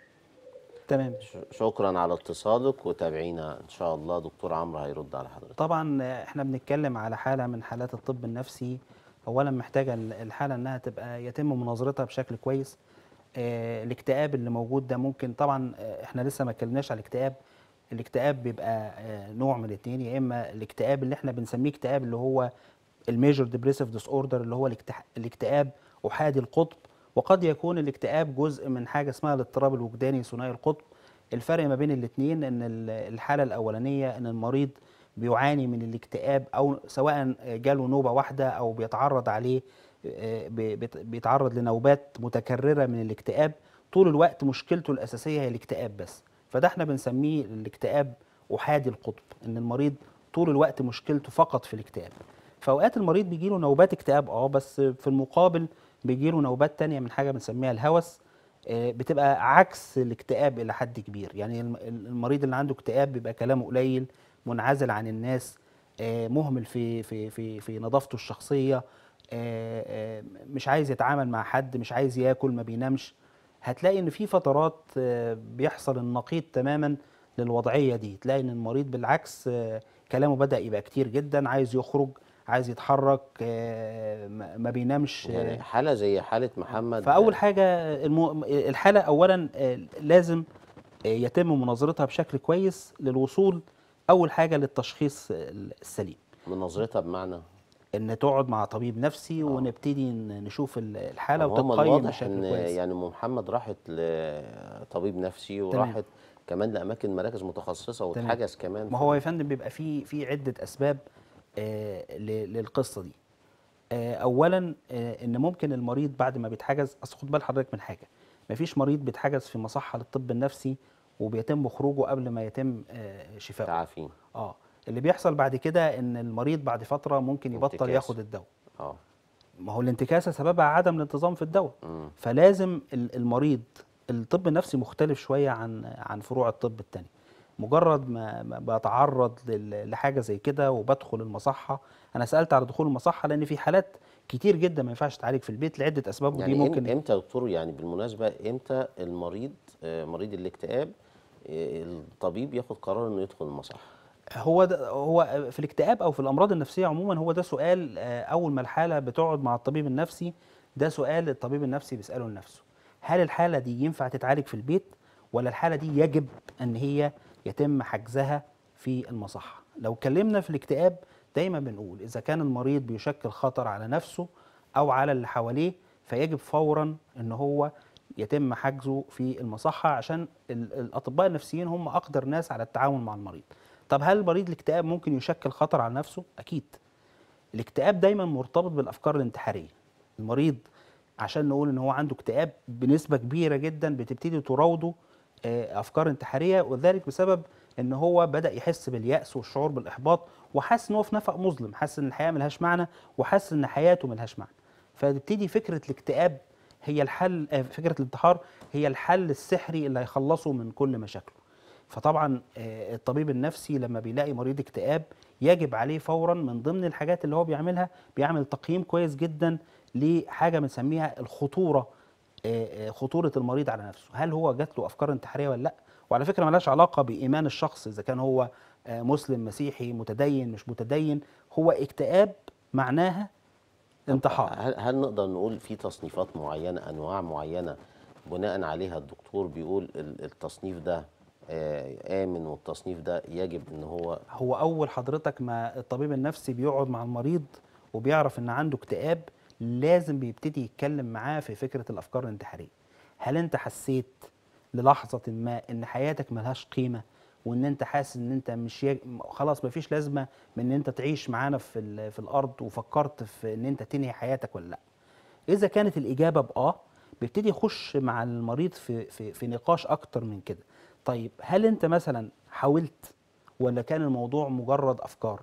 تمام ش- شكرا على اتصالك وتابعينا إن شاء الله دكتور عمرو هيرد على حضرتك طبعا احنا بنتكلم على حالة من حالات الطب النفسي اولا محتاجة ال- الحالة انها تبقى يتم مناظرتها بشكل كويس آه، الاكتئاب اللي موجود ده ممكن طبعا آه، احنا لسه ما اتكلمناش على الاكتئاب الاكتئاب بيبقى آه، نوع من الاثنين يا اما الاكتئاب اللي احنا بنسميه اكتئاب اللي هو الميجر ديبريسيف ديس اوردر اللي هو الاكتح- الاكتئاب احادي القطب وقد يكون الاكتئاب جزء من حاجه اسمها الاضطراب الوجداني ثنائي القطب الفرق ما بين الاثنين ان ال- الحاله الاولانيه ان المريض بيعاني من الاكتئاب او سواء جاله نوبه واحده او بيتعرض عليه آه، بي- بيت- بيتعرض لنوبات متكرره من الاكتئاب طول الوقت مشكلته الاساسيه هي الاكتئاب بس فده احنا بنسميه الاكتئاب احادي القطب ان المريض طول الوقت مشكلته فقط في الاكتئاب فاوقات المريض بيجي له نوبات اكتئاب اه بس في المقابل بيجي له نوبات تانية من حاجه بنسميها الهوس آه، بتبقى عكس الاكتئاب الى حد كبير يعني الم- المريض اللي عنده اكتئاب بيبقى كلامه قليل منعزل عن الناس آه، مهمل في في في في نظافته الشخصيه آه، آه، مش عايز يتعامل مع حد مش عايز ياكل ما بينامش هتلاقي ان في فترات آه، بيحصل النقيض تماما للوضعيه دي تلاقي ان المريض بالعكس آه، كلامه بدا يبقى كتير جدا عايز يخرج عايز يتحرك آه، ما ما بينامش آه، يعني حالة زي حالة محمد فاول حاجه الم... الحاله اولا آه، لازم آه، يتم مناظرتها بشكل كويس للوصول اول حاجه للتشخيص السليم من نظرتها بمعنى ان تقعد مع طبيب نفسي ونبتدي ن- نشوف ال- الحاله طب هو من وتتقيم الواضح بشكل ان كويس يعني ام محمد راحت لطبيب نفسي وراحت كمان لاماكن مراكز متخصصه تمام. واتحجز كمان ما هو يا فندم بيبقى في في عده اسباب آه، ل- للقصه دي آه، اولا آه، ان ممكن المريض بعد ما بيتحجز اصل خد بال حضرتك من حاجه مفيش مريض بيتحجز في مصحه للطب النفسي وبيتم خروجه قبل ما يتم آه، شفائه تعافين اه اللي بيحصل بعد كده ان المريض بعد فتره ممكن يبطل انتكاسة. ياخد الدواء اه ما هو الانتكاسه سببها عدم الانتظام في الدواء مم. فلازم ال- المريض الطب النفسي مختلف شويه عن عن فروع الطب التاني مجرد ما ما بتعرض لل- لحاجه زي كده وبدخل المصحه انا سالت على دخول المصحه لان في حالات كتير جدا ما ينفعش تعالج في البيت لعده اسباب ودي يعني ممكن ممكن امتى يا دكتور يعني بالمناسبه امتى المريض آه، مريض الاكتئاب آه، الطبيب ياخد قرار انه يدخل المصحه هو ده هو في الاكتئاب او في الامراض النفسيه عموما هو ده سؤال آه، اول ما الحاله بتقعد مع الطبيب النفسي ده سؤال الطبيب النفسي بيساله لنفسه هل الحاله دي ينفع تتعالج في البيت ولا الحاله دي يجب ان هي يتم حجزها في المصحه لو اتكلمنا في الاكتئاب دايما بنقول اذا كان المريض بيشكل خطر على نفسه او على اللي حواليه فيجب فورا ان هو يتم حجزه في المصحه عشان ال- الاطباء النفسيين هم اقدر ناس على التعامل مع المريض طب هل مريض الاكتئاب ممكن يشكل خطر على نفسه اكيد الاكتئاب دايما مرتبط بالافكار الانتحاريه المريض عشان نقول ان هو عنده اكتئاب بنسبه كبيره جدا بتبتدي تراوده آه، افكار انتحاريه وذلك بسبب ان هو بدا يحس بالياس والشعور بالاحباط وحاسس ان هو في نفق مظلم حاسس ان الحياه ملهاش معنى وحاسس ان حياته ملهاش معنى فتبتدي فكره الاكتئاب هي الحل آه، فكره الانتحار هي الحل السحري اللي هيخلصه من كل مشاكله فطبعا آه، الطبيب النفسي لما بيلاقي مريض اكتئاب يجب عليه فورا من ضمن الحاجات اللي هو بيعملها بيعمل تقييم كويس جدا لحاجه بنسميها الخطوره آه، آه، خطوره المريض على نفسه هل هو جات له افكار انتحاريه ولا لا وعلى فكره ملهاش علاقه بايمان الشخص اذا كان هو آه، مسلم مسيحي متدين مش متدين هو اكتئاب معناها انتحار هل, هل نقدر نقول في تصنيفات معينة أنواع معينة بناء عليها الدكتور بيقول ال- التصنيف ده آه، آمن والتصنيف ده يجب إن هو هو اول حضرتك ما الطبيب النفسي بيقعد مع المريض وبيعرف ان عنده اكتئاب لازم بيبتدي يتكلم معاه في فكره الافكار الانتحاريه هل انت حسيت للحظه ما ان حياتك ملهاش قيمه وان انت حاسس ان انت مش يج... خلاص مفيش لازمه من ان انت تعيش معانا في ال... في الارض وفكرت في ان انت تنهي حياتك ولا لا اذا كانت الاجابه باه بيبتدي يخش مع المريض في في في نقاش اكتر من كده طيب هل انت مثلا حاولت ولا كان الموضوع مجرد افكار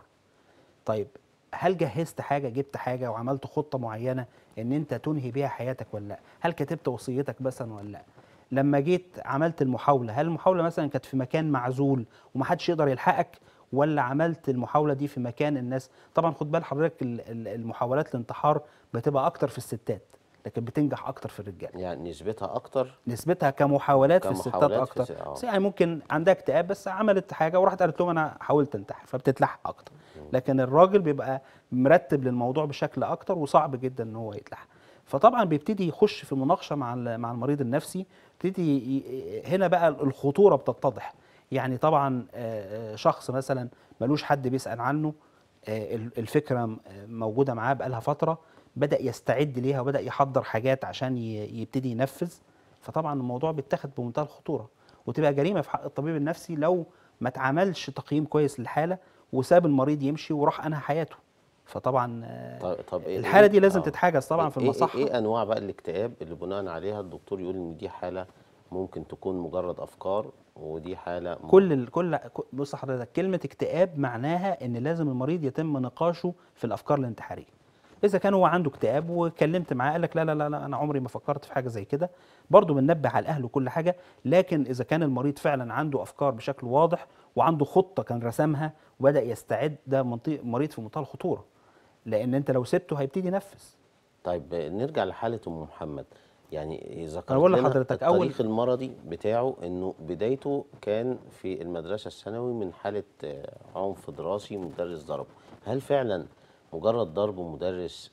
طيب هل جهزت حاجه جبت حاجه وعملت خطه معينه ان انت تنهي بيها حياتك ولا لا هل كتبت وصيتك مثلا ولا لا لما جيت عملت المحاوله هل المحاوله مثلا كانت في مكان معزول ومحدش يقدر يلحقك ولا عملت المحاوله دي في مكان الناس طبعا خد بال حضرتك ال- ال- المحاولات الانتحار بتبقى اكتر في الستات لكن بتنجح اكتر في الرجال يعني نسبتها أكتر نسبتها كمحاولات في الستات كمحاولات في اكتر الس- آه. بس يعني ممكن عندها اكتئاب بس عملت حاجه وراحت قالت لهم انا حاولت انتحر فبتتلحق اكتر لكن الراجل بيبقى مرتب للموضوع بشكل اكتر وصعب جدا ان هو يتلحق فطبعا بيبتدي يخش في مناقشه مع ال- مع المريض النفسي يبتدي ي- هنا بقى الخطوره بتتضح يعني طبعا آه، آه، شخص مثلا ملوش حد بيسال عنه آه، ال- الفكره م- آه، موجوده معاه بقالها فتره بدا يستعد ليها وبدا يحضر حاجات عشان ي- يبتدي ينفذ فطبعا الموضوع بيتاخد بمنتهى الخطوره وتبقى جريمه في حق الطبيب النفسي لو ما اتعملش تقييم كويس للحاله وساب المريض يمشي وراح انهى حياته فطبعا آه، طب, طب إيه الحاله دي إيه- لازم آه. تتحجز طبعا في إيه- المصحه إيه, إيه أنواع بقى الاكتئاب اللي بناء عليها الدكتور يقول إن دي حالة ممكن تكون مجرد أفكار ودي حالة م- كل ال- كل ك- بص حضرتك كلمه اكتئاب معناها ان لازم المريض يتم نقاشه في الافكار الانتحاريه اذا كان هو عنده اكتئاب وكلمت معاه قال لك لا لا لا لا انا عمري ما فكرت في حاجه زي كده برضه بننبه على الاهل وكل حاجه لكن اذا كان المريض فعلا عنده افكار بشكل واضح وعنده خطه كان رسمها وبدا يستعد ده منطق- مريض في منتهى الخطوره لان انت لو سبته هيبتدي ينفذ طيب نرجع لحالة أم محمد يعني ذكرت أنا بقول لنا لحضرتك أول- التاريخ المرضي بتاعه إنه بدايته كان في المدرسة الثانوي من حالة آه، عنف دراسي مدرس ضربه هل فعلا مجرد ضرب مدرس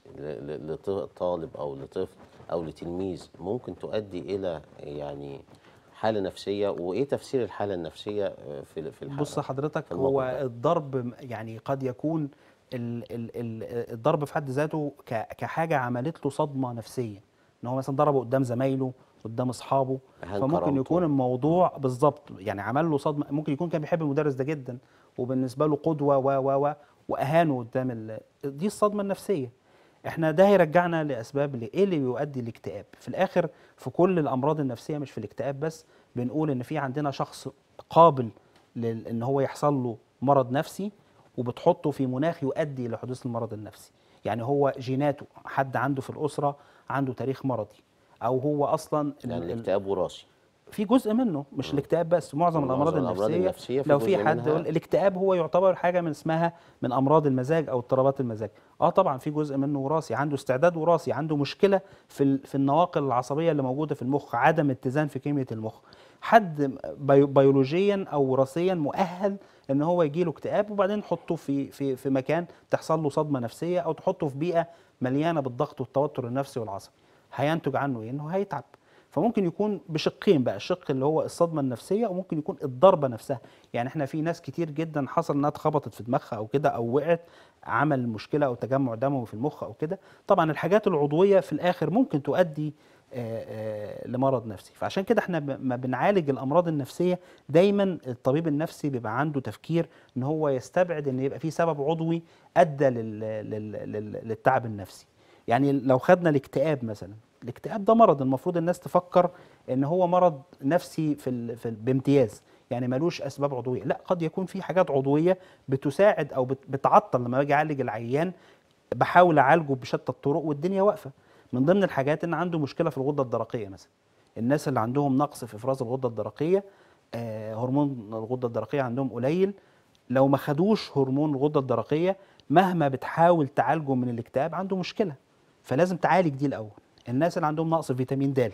لطالب أو لطفل أو لتلميذ ممكن تؤدي إلى يعني حالة نفسية وإيه تفسير الحالة النفسية آه، في في الحالة بص حضرتك في الموقف هو ده؟ الضرب م- يعني قد يكون ال ال ال الضرب في حد ذاته ك- كحاجه عملت له صدمه نفسيه ان هو مثلا ضربه قدام زمايله قدام اصحابه أهان فممكن كرامته. يكون الموضوع بالظبط يعني عمل له صدمه ممكن يكون كان بيحب المدرس ده جدا وبالنسبه له قدوه و و و واهانه قدام ال... دي الصدمه النفسيه احنا ده هيرجعنا لاسباب ل- ايه اللي بيؤدي الاكتئاب في الاخر في كل الامراض النفسيه مش في الاكتئاب بس بنقول ان في عندنا شخص قابل لل- ان هو يحصل له مرض نفسي وبتحطه في مناخ يؤدي الى حدوث المرض النفسي يعني هو جيناته حد عنده في الاسره عنده تاريخ مرضي او هو اصلا ال- يعني ال- الاكتئاب وراثي في جزء منه مش الاكتئاب بس معظم معظم الامراض الأمراض النفسيه, النفسية في لو في جزء حد منها- يقول الاكتئاب هو يعتبر حاجه من اسمها من امراض المزاج او اضطرابات المزاج اه طبعا في جزء منه وراثي عنده استعداد وراثي عنده مشكله في ال- في النواقل العصبيه اللي موجوده في المخ عدم اتزان في كميه المخ حد بيو- بيولوجيا او وراثيا مؤهل ان هو يجي له اكتئاب وبعدين نحطه في في في مكان تحصل له صدمه نفسيه او تحطه في بيئه مليانه بالضغط والتوتر النفسي والعصبي هينتج عنه ايه انه هيتعب فممكن يكون بشقين بقى الشق اللي هو الصدمه النفسيه وممكن يكون الضربه نفسها يعني احنا في ناس كتير جدا حصل انها اتخبطت في دماغها او كده او وقعت عمل مشكله او تجمع دموي في المخ او كده طبعا الحاجات العضويه في الاخر ممكن تؤدي آه، آه، لمرض نفسي فعشان كده احنا ب- ما بنعالج الامراض النفسيه دايما الطبيب النفسي بيبقى عنده تفكير ان هو يستبعد ان يبقى في سبب عضوي ادى لل- لل- لل- للتعب النفسي يعني لو خدنا الاكتئاب مثلا الاكتئاب ده مرض المفروض الناس تفكر ان هو مرض نفسي في, ال... في ال... بامتياز يعني ملوش اسباب عضويه لا قد يكون في حاجات عضويه بتساعد او بت... بتعطل لما باجي اعالج العيان بحاول اعالجه بشتى الطرق والدنيا واقفه من ضمن الحاجات ان عنده مشكله في الغده الدرقيه مثلا الناس اللي عندهم نقص في افراز الغده الدرقيه آه هرمون الغده الدرقيه عندهم قليل لو ما خدوش هرمون الغده الدرقيه مهما بتحاول تعالجه من الاكتئاب عنده مشكله فلازم تعالج دي الاول الناس اللي عندهم نقص فيتامين د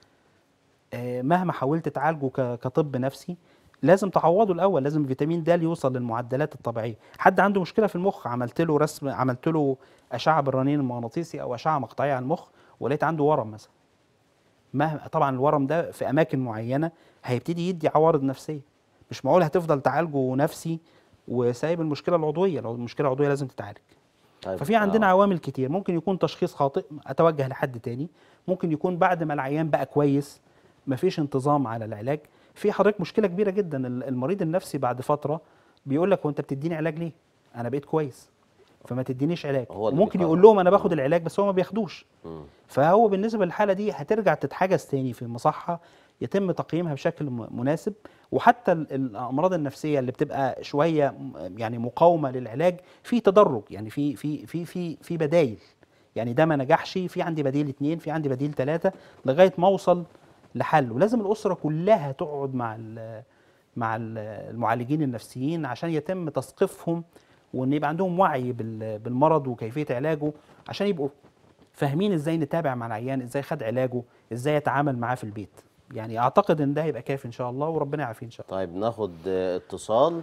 آه، مهما حاولت تعالجه ك- كطب نفسي لازم تعوضه الاول لازم فيتامين د يوصل للمعدلات الطبيعيه حد عنده مشكله في المخ عملت له رسم عملت له اشعه بالرنين المغناطيسي او اشعه مقطعيه على المخ ولقيت عنده ورم مثلا مهما طبعا الورم ده في اماكن معينه هيبتدي يدي عوارض نفسيه مش معقول هتفضل تعالجه نفسي وسايب المشكله العضويه لو المشكله العضويه لازم تتعالج طيب ففي عندنا آه. عوامل كتير ممكن يكون تشخيص خاطئ اتوجه لحد تاني ممكن يكون بعد ما العيان بقى كويس مفيش انتظام على العلاج في حضرتك مشكله كبيره جدا ال- المريض النفسي بعد فتره بيقول لك هو انت بتديني علاج ليه انا بقيت كويس فما تدينيش علاج هو اللي وممكن بيقرر. يقول لهم انا باخد العلاج بس هو ما بياخدوش مم. فهو بالنسبه للحاله دي هترجع تتحجز تاني في المصحه يتم تقييمها بشكل م- مناسب وحتى ال- الامراض النفسيه اللي بتبقى شويه م- يعني مقاومه للعلاج في تدرج يعني في في في في في بدايل يعني ده ما نجحش في عندي بديل اتنين في عندي بديل ثلاثه لغايه ما اوصل لحل ولازم الاسره كلها تقعد مع ال- مع ال- المعالجين النفسيين عشان يتم تثقيفهم وان يبقى عندهم وعي بال- بالمرض وكيفيه علاجه عشان يبقوا فاهمين ازاي نتابع مع العيان ازاي خد علاجه ازاي يتعامل معاه في البيت يعني اعتقد ان ده هيبقى كافي ان شاء الله وربنا يعافيه ان شاء الله طيب ناخد آه، اتصال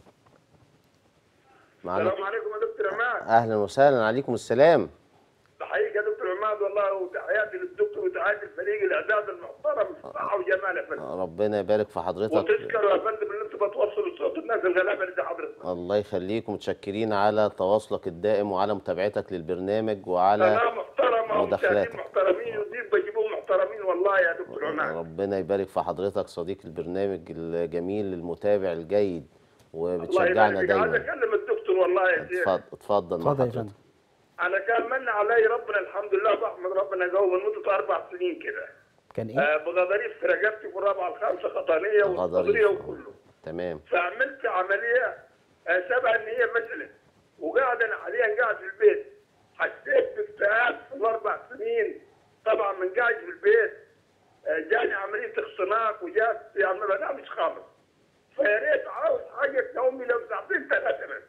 معنا السلام عليكم يا دكتور عماد اهلا وسهلا عليكم السلام تحية يا دكتور عماد والله وتحياتي للدكتور وتحياتي لفريق الاعداد المحترم صحة وجمال يا فندم ربنا يبارك في حضرتك وتذكروا يا فندم ان انتم بتوصلوا صوت الناس الغلابه اللي زي حضرتك الله يخليك ومتشكرين على تواصلك الدائم وعلى متابعتك للبرنامج وعلى انا محترمه مداخلاتك. ومشاهدين محترمين وضيوف بجيبوهم محترمين والله يا دكتور عماد ربنا يبارك في حضرتك صديق البرنامج الجميل المتابع الجيد الله وبتشجعنا يبارك فيك عايز دايما اكلم الدكتور والله يا شيخ اتفضل اتفضل مع اتفضل يا حضرتك فندم انا كان من علي ربنا الحمد لله بحمد ربنا جو من مده اربع سنين كده كان ايه آه، بغضاريف في رقبتي في الرابعه الخامسه خطانيه والصدريه غضاريف. وكله تمام فعملت عمليه آه، سبع ان هي مثلا وقاعد انا حاليا قاعد في البيت حسيت باكتئاب في الاربع سنين طبعا من قاعد في البيت آه، جاني عمليه اختناق وجات يعني ما بنامش خالص فيا ريت عاوز حاجه تنومي لو ساعتين ثلاثه بس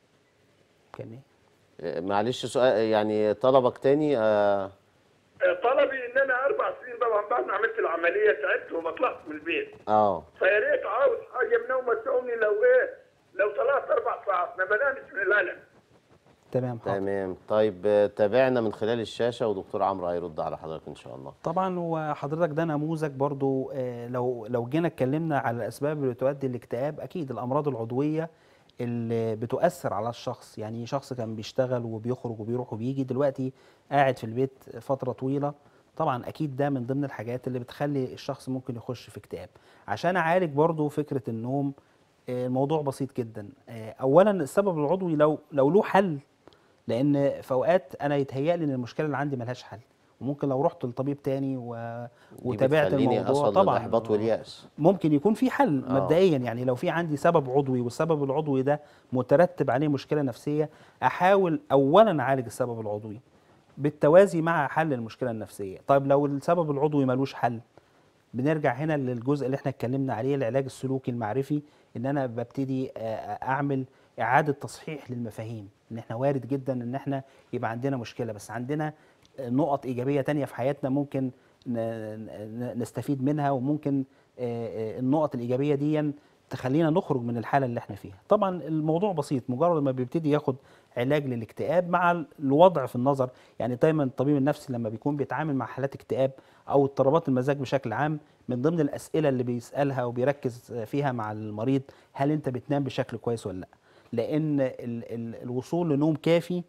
كان ايه آه، معلش سؤال يعني طلبك تاني آه، آه، طلبي ان انا اربع سنين طبعا بعد ما عملت العمليه تعبت وما طلعت من البيت اه فيا ريت عاوز حاجه منومه تنومني لو ايه لو ثلاث اربع ساعات ما بنامش من الالم تمام حاضر تمام طيب آه، تابعنا من خلال الشاشة ودكتور عمرو هيرد على حضرتك ان شاء الله طبعا وحضرتك ده نموذج برضو آه، لو لو جينا اتكلمنا على الاسباب اللي تؤدي للاكتئاب اكيد الامراض العضويه اللي بتؤثر على الشخص يعني شخص كان بيشتغل وبيخرج وبيروح وبيجي دلوقتي قاعد في البيت فتره طويله طبعا اكيد ده من ضمن الحاجات اللي بتخلي الشخص ممكن يخش في اكتئاب عشان اعالج برضو فكره النوم آه، الموضوع بسيط جدا آه، اولا السبب العضوي لو لو له حل لان في اوقات انا يتهيأ لي ان المشكله اللي عندي ملهاش حل وممكن لو رحت لطبيب تاني و... دي وتابعت بتخليني الموضوع اصل طبعا للاحباط والياس ممكن يكون في حل آه. مبدئيا يعني لو في عندي سبب عضوي والسبب العضوي ده مترتب عليه مشكله نفسيه احاول اولا اعالج السبب العضوي بالتوازي مع حل المشكله النفسيه طيب لو السبب العضوي ملوش حل بنرجع هنا للجزء اللي احنا اتكلمنا عليه العلاج السلوكي المعرفي ان انا ببتدي آه، اعمل اعاده تصحيح للمفاهيم ان احنا وارد جدا ان احنا يبقى عندنا مشكله بس عندنا آه، نقط ايجابيه تانية في حياتنا ممكن ن- ن- نستفيد منها وممكن آه، آه، النقط الايجابيه دي تخلينا نخرج من الحاله اللي احنا فيها طبعا الموضوع بسيط مجرد ما بيبتدي ياخد علاج للاكتئاب مع الوضع في النظر يعني دايما الطبيب النفسي لما بيكون بيتعامل مع حالات اكتئاب او اضطرابات المزاج بشكل عام من ضمن الاسئله اللي بيسالها وبيركز فيها مع المريض هل انت بتنام بشكل كويس ولا لا لان ال ال الوصول لنوم كافي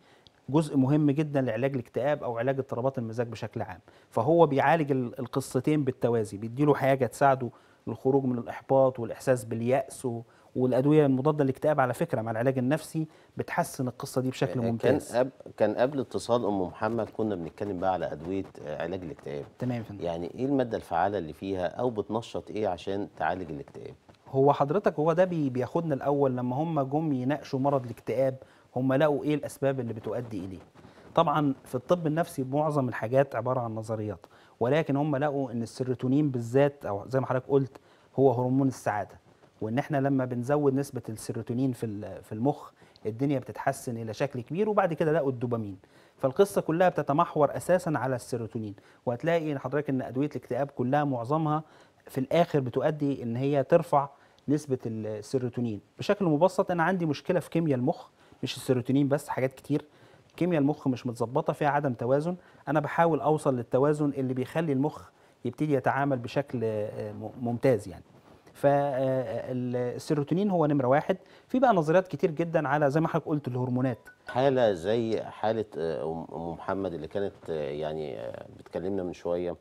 جزء مهم جدا لعلاج الاكتئاب او علاج اضطرابات المزاج بشكل عام فهو بيعالج ال- القصتين بالتوازي بيديله حاجه تساعده للخروج من الاحباط والاحساس بالياس و- والادويه المضاده للاكتئاب على فكره مع العلاج النفسي بتحسن القصه دي بشكل كان ممتاز أب كان قبل اتصال ام محمد كنا بنتكلم بقى على ادويه آه، علاج الاكتئاب تمام يا فندم يعني ايه الماده الفعاله اللي فيها او بتنشط ايه عشان تعالج الاكتئاب هو حضرتك هو ده بي- بياخدنا الاول لما هم جم يناقشوا مرض الاكتئاب هم لقوا ايه الاسباب اللي بتؤدي اليه طبعا في الطب النفسي معظم الحاجات عباره عن نظريات ولكن هم لقوا ان السيروتونين بالذات او زي ما حضرتك قلت هو هرمون السعاده وان احنا لما بنزود نسبه السيروتونين في ال- في المخ الدنيا بتتحسن الى شكل كبير وبعد كده لقوا الدوبامين فالقصه كلها بتتمحور اساسا على السيروتونين وهتلاقي حضرتك ان ادويه الاكتئاب كلها معظمها في الاخر بتؤدي ان هي ترفع نسبه السيروتونين بشكل مبسط انا عندي مشكله في كيمياء المخ مش السيروتونين بس حاجات كتير كيمياء المخ مش متظبطه فيها عدم توازن انا بحاول اوصل للتوازن اللي بيخلي المخ يبتدي يتعامل بشكل آه، م- ممتاز يعني فالسيروتونين هو نمره واحد في بقى نظريات كتير جدا على زي ما حضرتك قلت الهرمونات حاله زي حاله آه، ام أم محمد اللي كانت آه، يعني آه، بتكلمنا من شويه آه،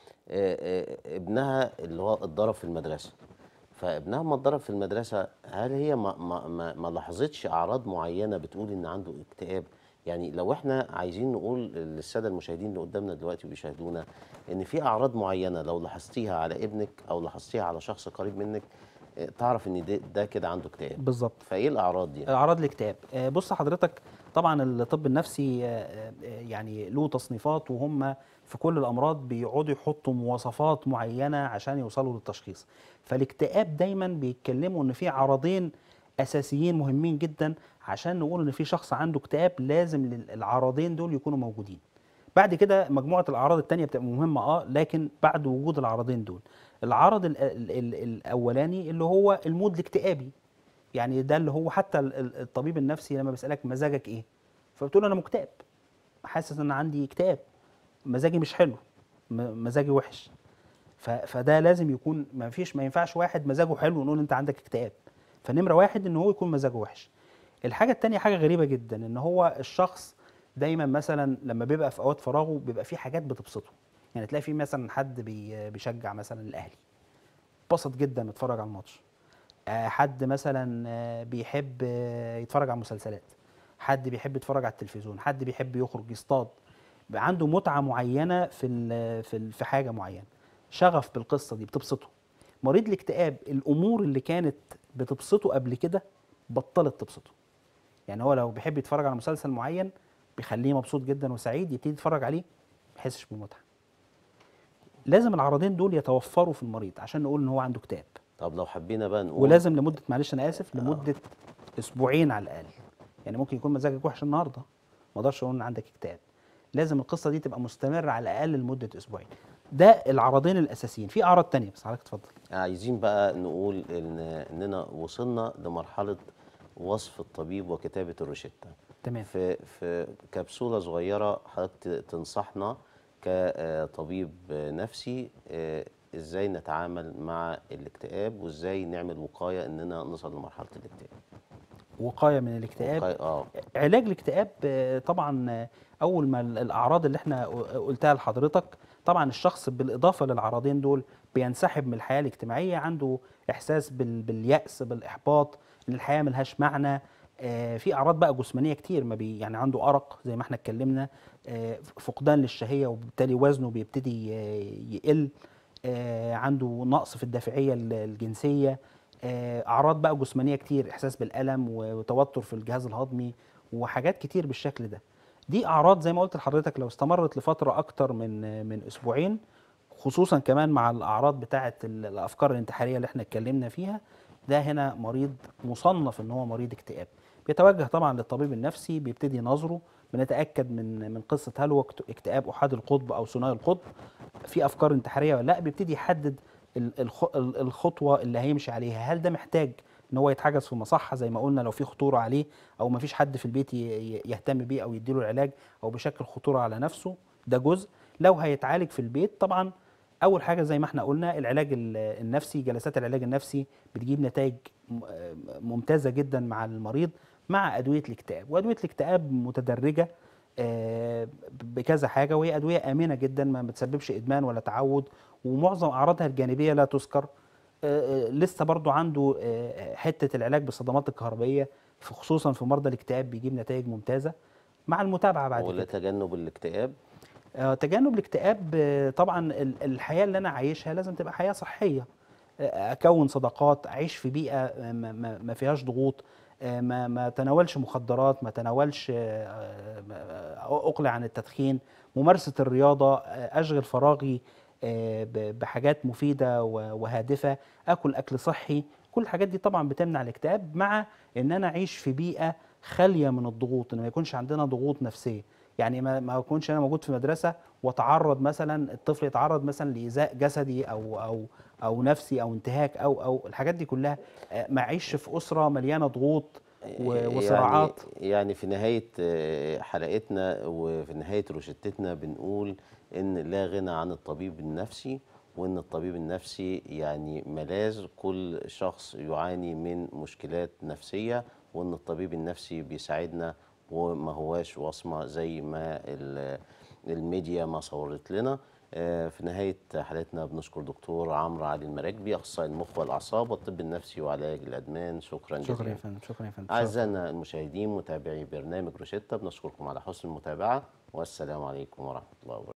آه، ابنها اللي هو اتضرب في المدرسه فابنها ما اتضرب في المدرسه هل هي ما ما ما, ما لاحظتش اعراض معينه بتقول ان عنده اكتئاب يعني لو احنا عايزين نقول للساده المشاهدين اللي قدامنا دلوقتي وبيشاهدونا ان في اعراض معينه لو لاحظتيها على ابنك او لاحظتيها على شخص قريب منك آه، تعرف ان ده, ده كده عنده اكتئاب بالظبط فايه الاعراض دي اعراض الاكتئاب آه، بص حضرتك طبعا الطب النفسي آه، آه، يعني له تصنيفات وهم في كل الامراض بيقعدوا يحطوا مواصفات معينه عشان يوصلوا للتشخيص فالاكتئاب دايما بيتكلموا ان في عرضين اساسيين مهمين جدا عشان نقول ان في شخص عنده اكتئاب لازم لل- العرضين دول يكونوا موجودين بعد كده مجموعه الاعراض التانية بتبقى مهمه اه لكن بعد وجود العرضين دول العرض ال ال ال الاولاني اللي هو المود الاكتئابي يعني ده اللي هو حتى ال- ال- الطبيب النفسي لما بيسالك مزاجك ايه فبتقول له انا مكتئب حاسس ان عندي اكتئاب مزاجي مش حلو م- مزاجي وحش ف- فده لازم يكون ما فيش ما ينفعش واحد مزاجه حلو ونقول انت عندك اكتئاب فنمره واحد ان هو يكون مزاجه وحش الحاجه التانية حاجه غريبه جدا ان هو الشخص دايما مثلا لما بيبقى في اوقات فراغه بيبقى في حاجات بتبسطه يعني تلاقي في مثلا حد بي- بيشجع مثلا الاهلي بسط جدا يتفرج على الماتش آه، حد مثلا آه، بيحب آه، يتفرج على مسلسلات حد بيحب يتفرج على التلفزيون حد بيحب يخرج يصطاد بقى عنده متعة معينة في ال- في ال- في حاجة معينة شغف بالقصة دي بتبسطه مريض الاكتئاب الأمور اللي كانت بتبسطه قبل كده بطلت تبسطه يعني هو لو بيحب يتفرج على مسلسل معين بيخليه مبسوط جدا وسعيد يبتدي يتفرج عليه ما يحسش بمتعة لازم العرضين دول يتوفروا في المريض عشان نقول ان هو عنده اكتئاب طب لو حبينا بقى نقول ولازم لمده معلش انا اسف لمده اسبوعين على الاقل يعني ممكن يكون مزاجك وحش النهارده ما اقدرش اقول ان عندك اكتئاب لازم القصه دي تبقى مستمره على الاقل لمده اسبوعين ده العرضين الاساسيين في اعراض تانية بس حضرتك اتفضل عايزين بقى نقول ان اننا وصلنا لمرحله وصف الطبيب وكتابه الروشته تمام في في كبسوله صغيره حضرتك ت- تنصحنا كطبيب نفسي آه، ازاي نتعامل مع الاكتئاب وازاي نعمل وقايه اننا نوصل لمرحله الاكتئاب وقايه من الاكتئاب وقاية- اه علاج الاكتئاب آه، طبعا آه، اول ما ال- الاعراض اللي احنا قلتها لحضرتك طبعا الشخص بالاضافه للعرضين دول بينسحب من الحياه الاجتماعيه عنده احساس بال- بالياس بالاحباط ان الحياه ملهاش معنى آه، في اعراض بقى جسمانيه كتير ما بي يعني عنده ارق زي ما احنا اتكلمنا آه، فقدان للشهيه وبالتالي وزنه بيبتدي آه، يقل آه، عنده نقص في الدافعيه ال- الجنسيه آه، اعراض بقى جسمانيه كتير احساس بالالم وتوتر في الجهاز الهضمي وحاجات كتير بالشكل ده دي اعراض زي ما قلت لحضرتك لو استمرت لفتره اكتر من من اسبوعين خصوصا كمان مع الاعراض بتاعه ال- الافكار الانتحاريه اللي احنا اتكلمنا فيها ده هنا مريض مصنف ان هو مريض اكتئاب بيتوجه طبعا للطبيب النفسي بيبتدي يناظره بنتاكد من من قصه هل هو اكت- اكتئاب احاد القطب او ثنائي القطب في افكار انتحاريه ولا لا بيبتدي يحدد ال- الخ- ال- الخطوه اللي هيمشي عليها هل ده محتاج ان هو يتحجز في مصحه زي ما قلنا لو في خطوره عليه او ما فيش حد في البيت ي- ي- يهتم بيه او يديله العلاج او بشكل خطوره على نفسه ده جزء لو هيتعالج في البيت طبعا اول حاجه زي ما احنا قلنا العلاج ال- النفسي جلسات العلاج النفسي بتجيب نتائج م- ممتازه جدا مع المريض مع ادويه الاكتئاب وادويه الاكتئاب متدرجه آه، بكذا حاجه وهي ادويه امنه جدا ما بتسببش ادمان ولا تعود ومعظم اعراضها الجانبيه لا تذكر آه، آه، لسه برضو عنده آه، حته العلاج بالصدمات الكهربائيه في- خصوصا في مرضى الاكتئاب بيجيب نتائج ممتازه مع المتابعه بعد كده ولتجنب الاكتئاب آه، تجنب الاكتئاب آه، طبعا ال- الحياه اللي انا عايشها لازم تبقى حياه صحيه آه، اكون صداقات اعيش في بيئه آه، ما- ما ما فيهاش ضغوط آه، ما ما تناولش مخدرات ما تناولش آه، آه، اقلع عن التدخين ممارسه الرياضه آه، اشغل فراغي آه، ب- بحاجات مفيده و- وهادفه اكل اكل صحي كل الحاجات دي طبعا بتمنع الاكتئاب مع ان انا اعيش في بيئه خاليه من الضغوط ان ما يكونش عندنا ضغوط نفسيه يعني ما ما اكونش انا موجود في مدرسه واتعرض مثلا الطفل يتعرض مثلا لايذاء جسدي او او او نفسي او انتهاك او او الحاجات دي كلها آه، ما اعيش في اسره مليانه ضغوط و- وصراعات يعني, يعني في نهاية آه، حلقتنا وفي نهاية روشتتنا بنقول إن لا غنى عن الطبيب النفسي وإن الطبيب النفسي يعني ملاذ كل شخص يعاني من مشكلات نفسية وإن الطبيب النفسي بيساعدنا وما هواش وصمة زي ما ال- الميديا ما صورت لنا آه، في نهاية حلقتنا بنشكر دكتور عمرو علي المراكبي أخصائي المخ والأعصاب والطب النفسي وعلاج الأدمان شكرا جزيلا شكرا يا فندم شكرا يا فندم أعزائنا المشاهدين متابعي برنامج روشيتا بنشكركم على حسن المتابعة والسلام عليكم ورحمة الله وبركاته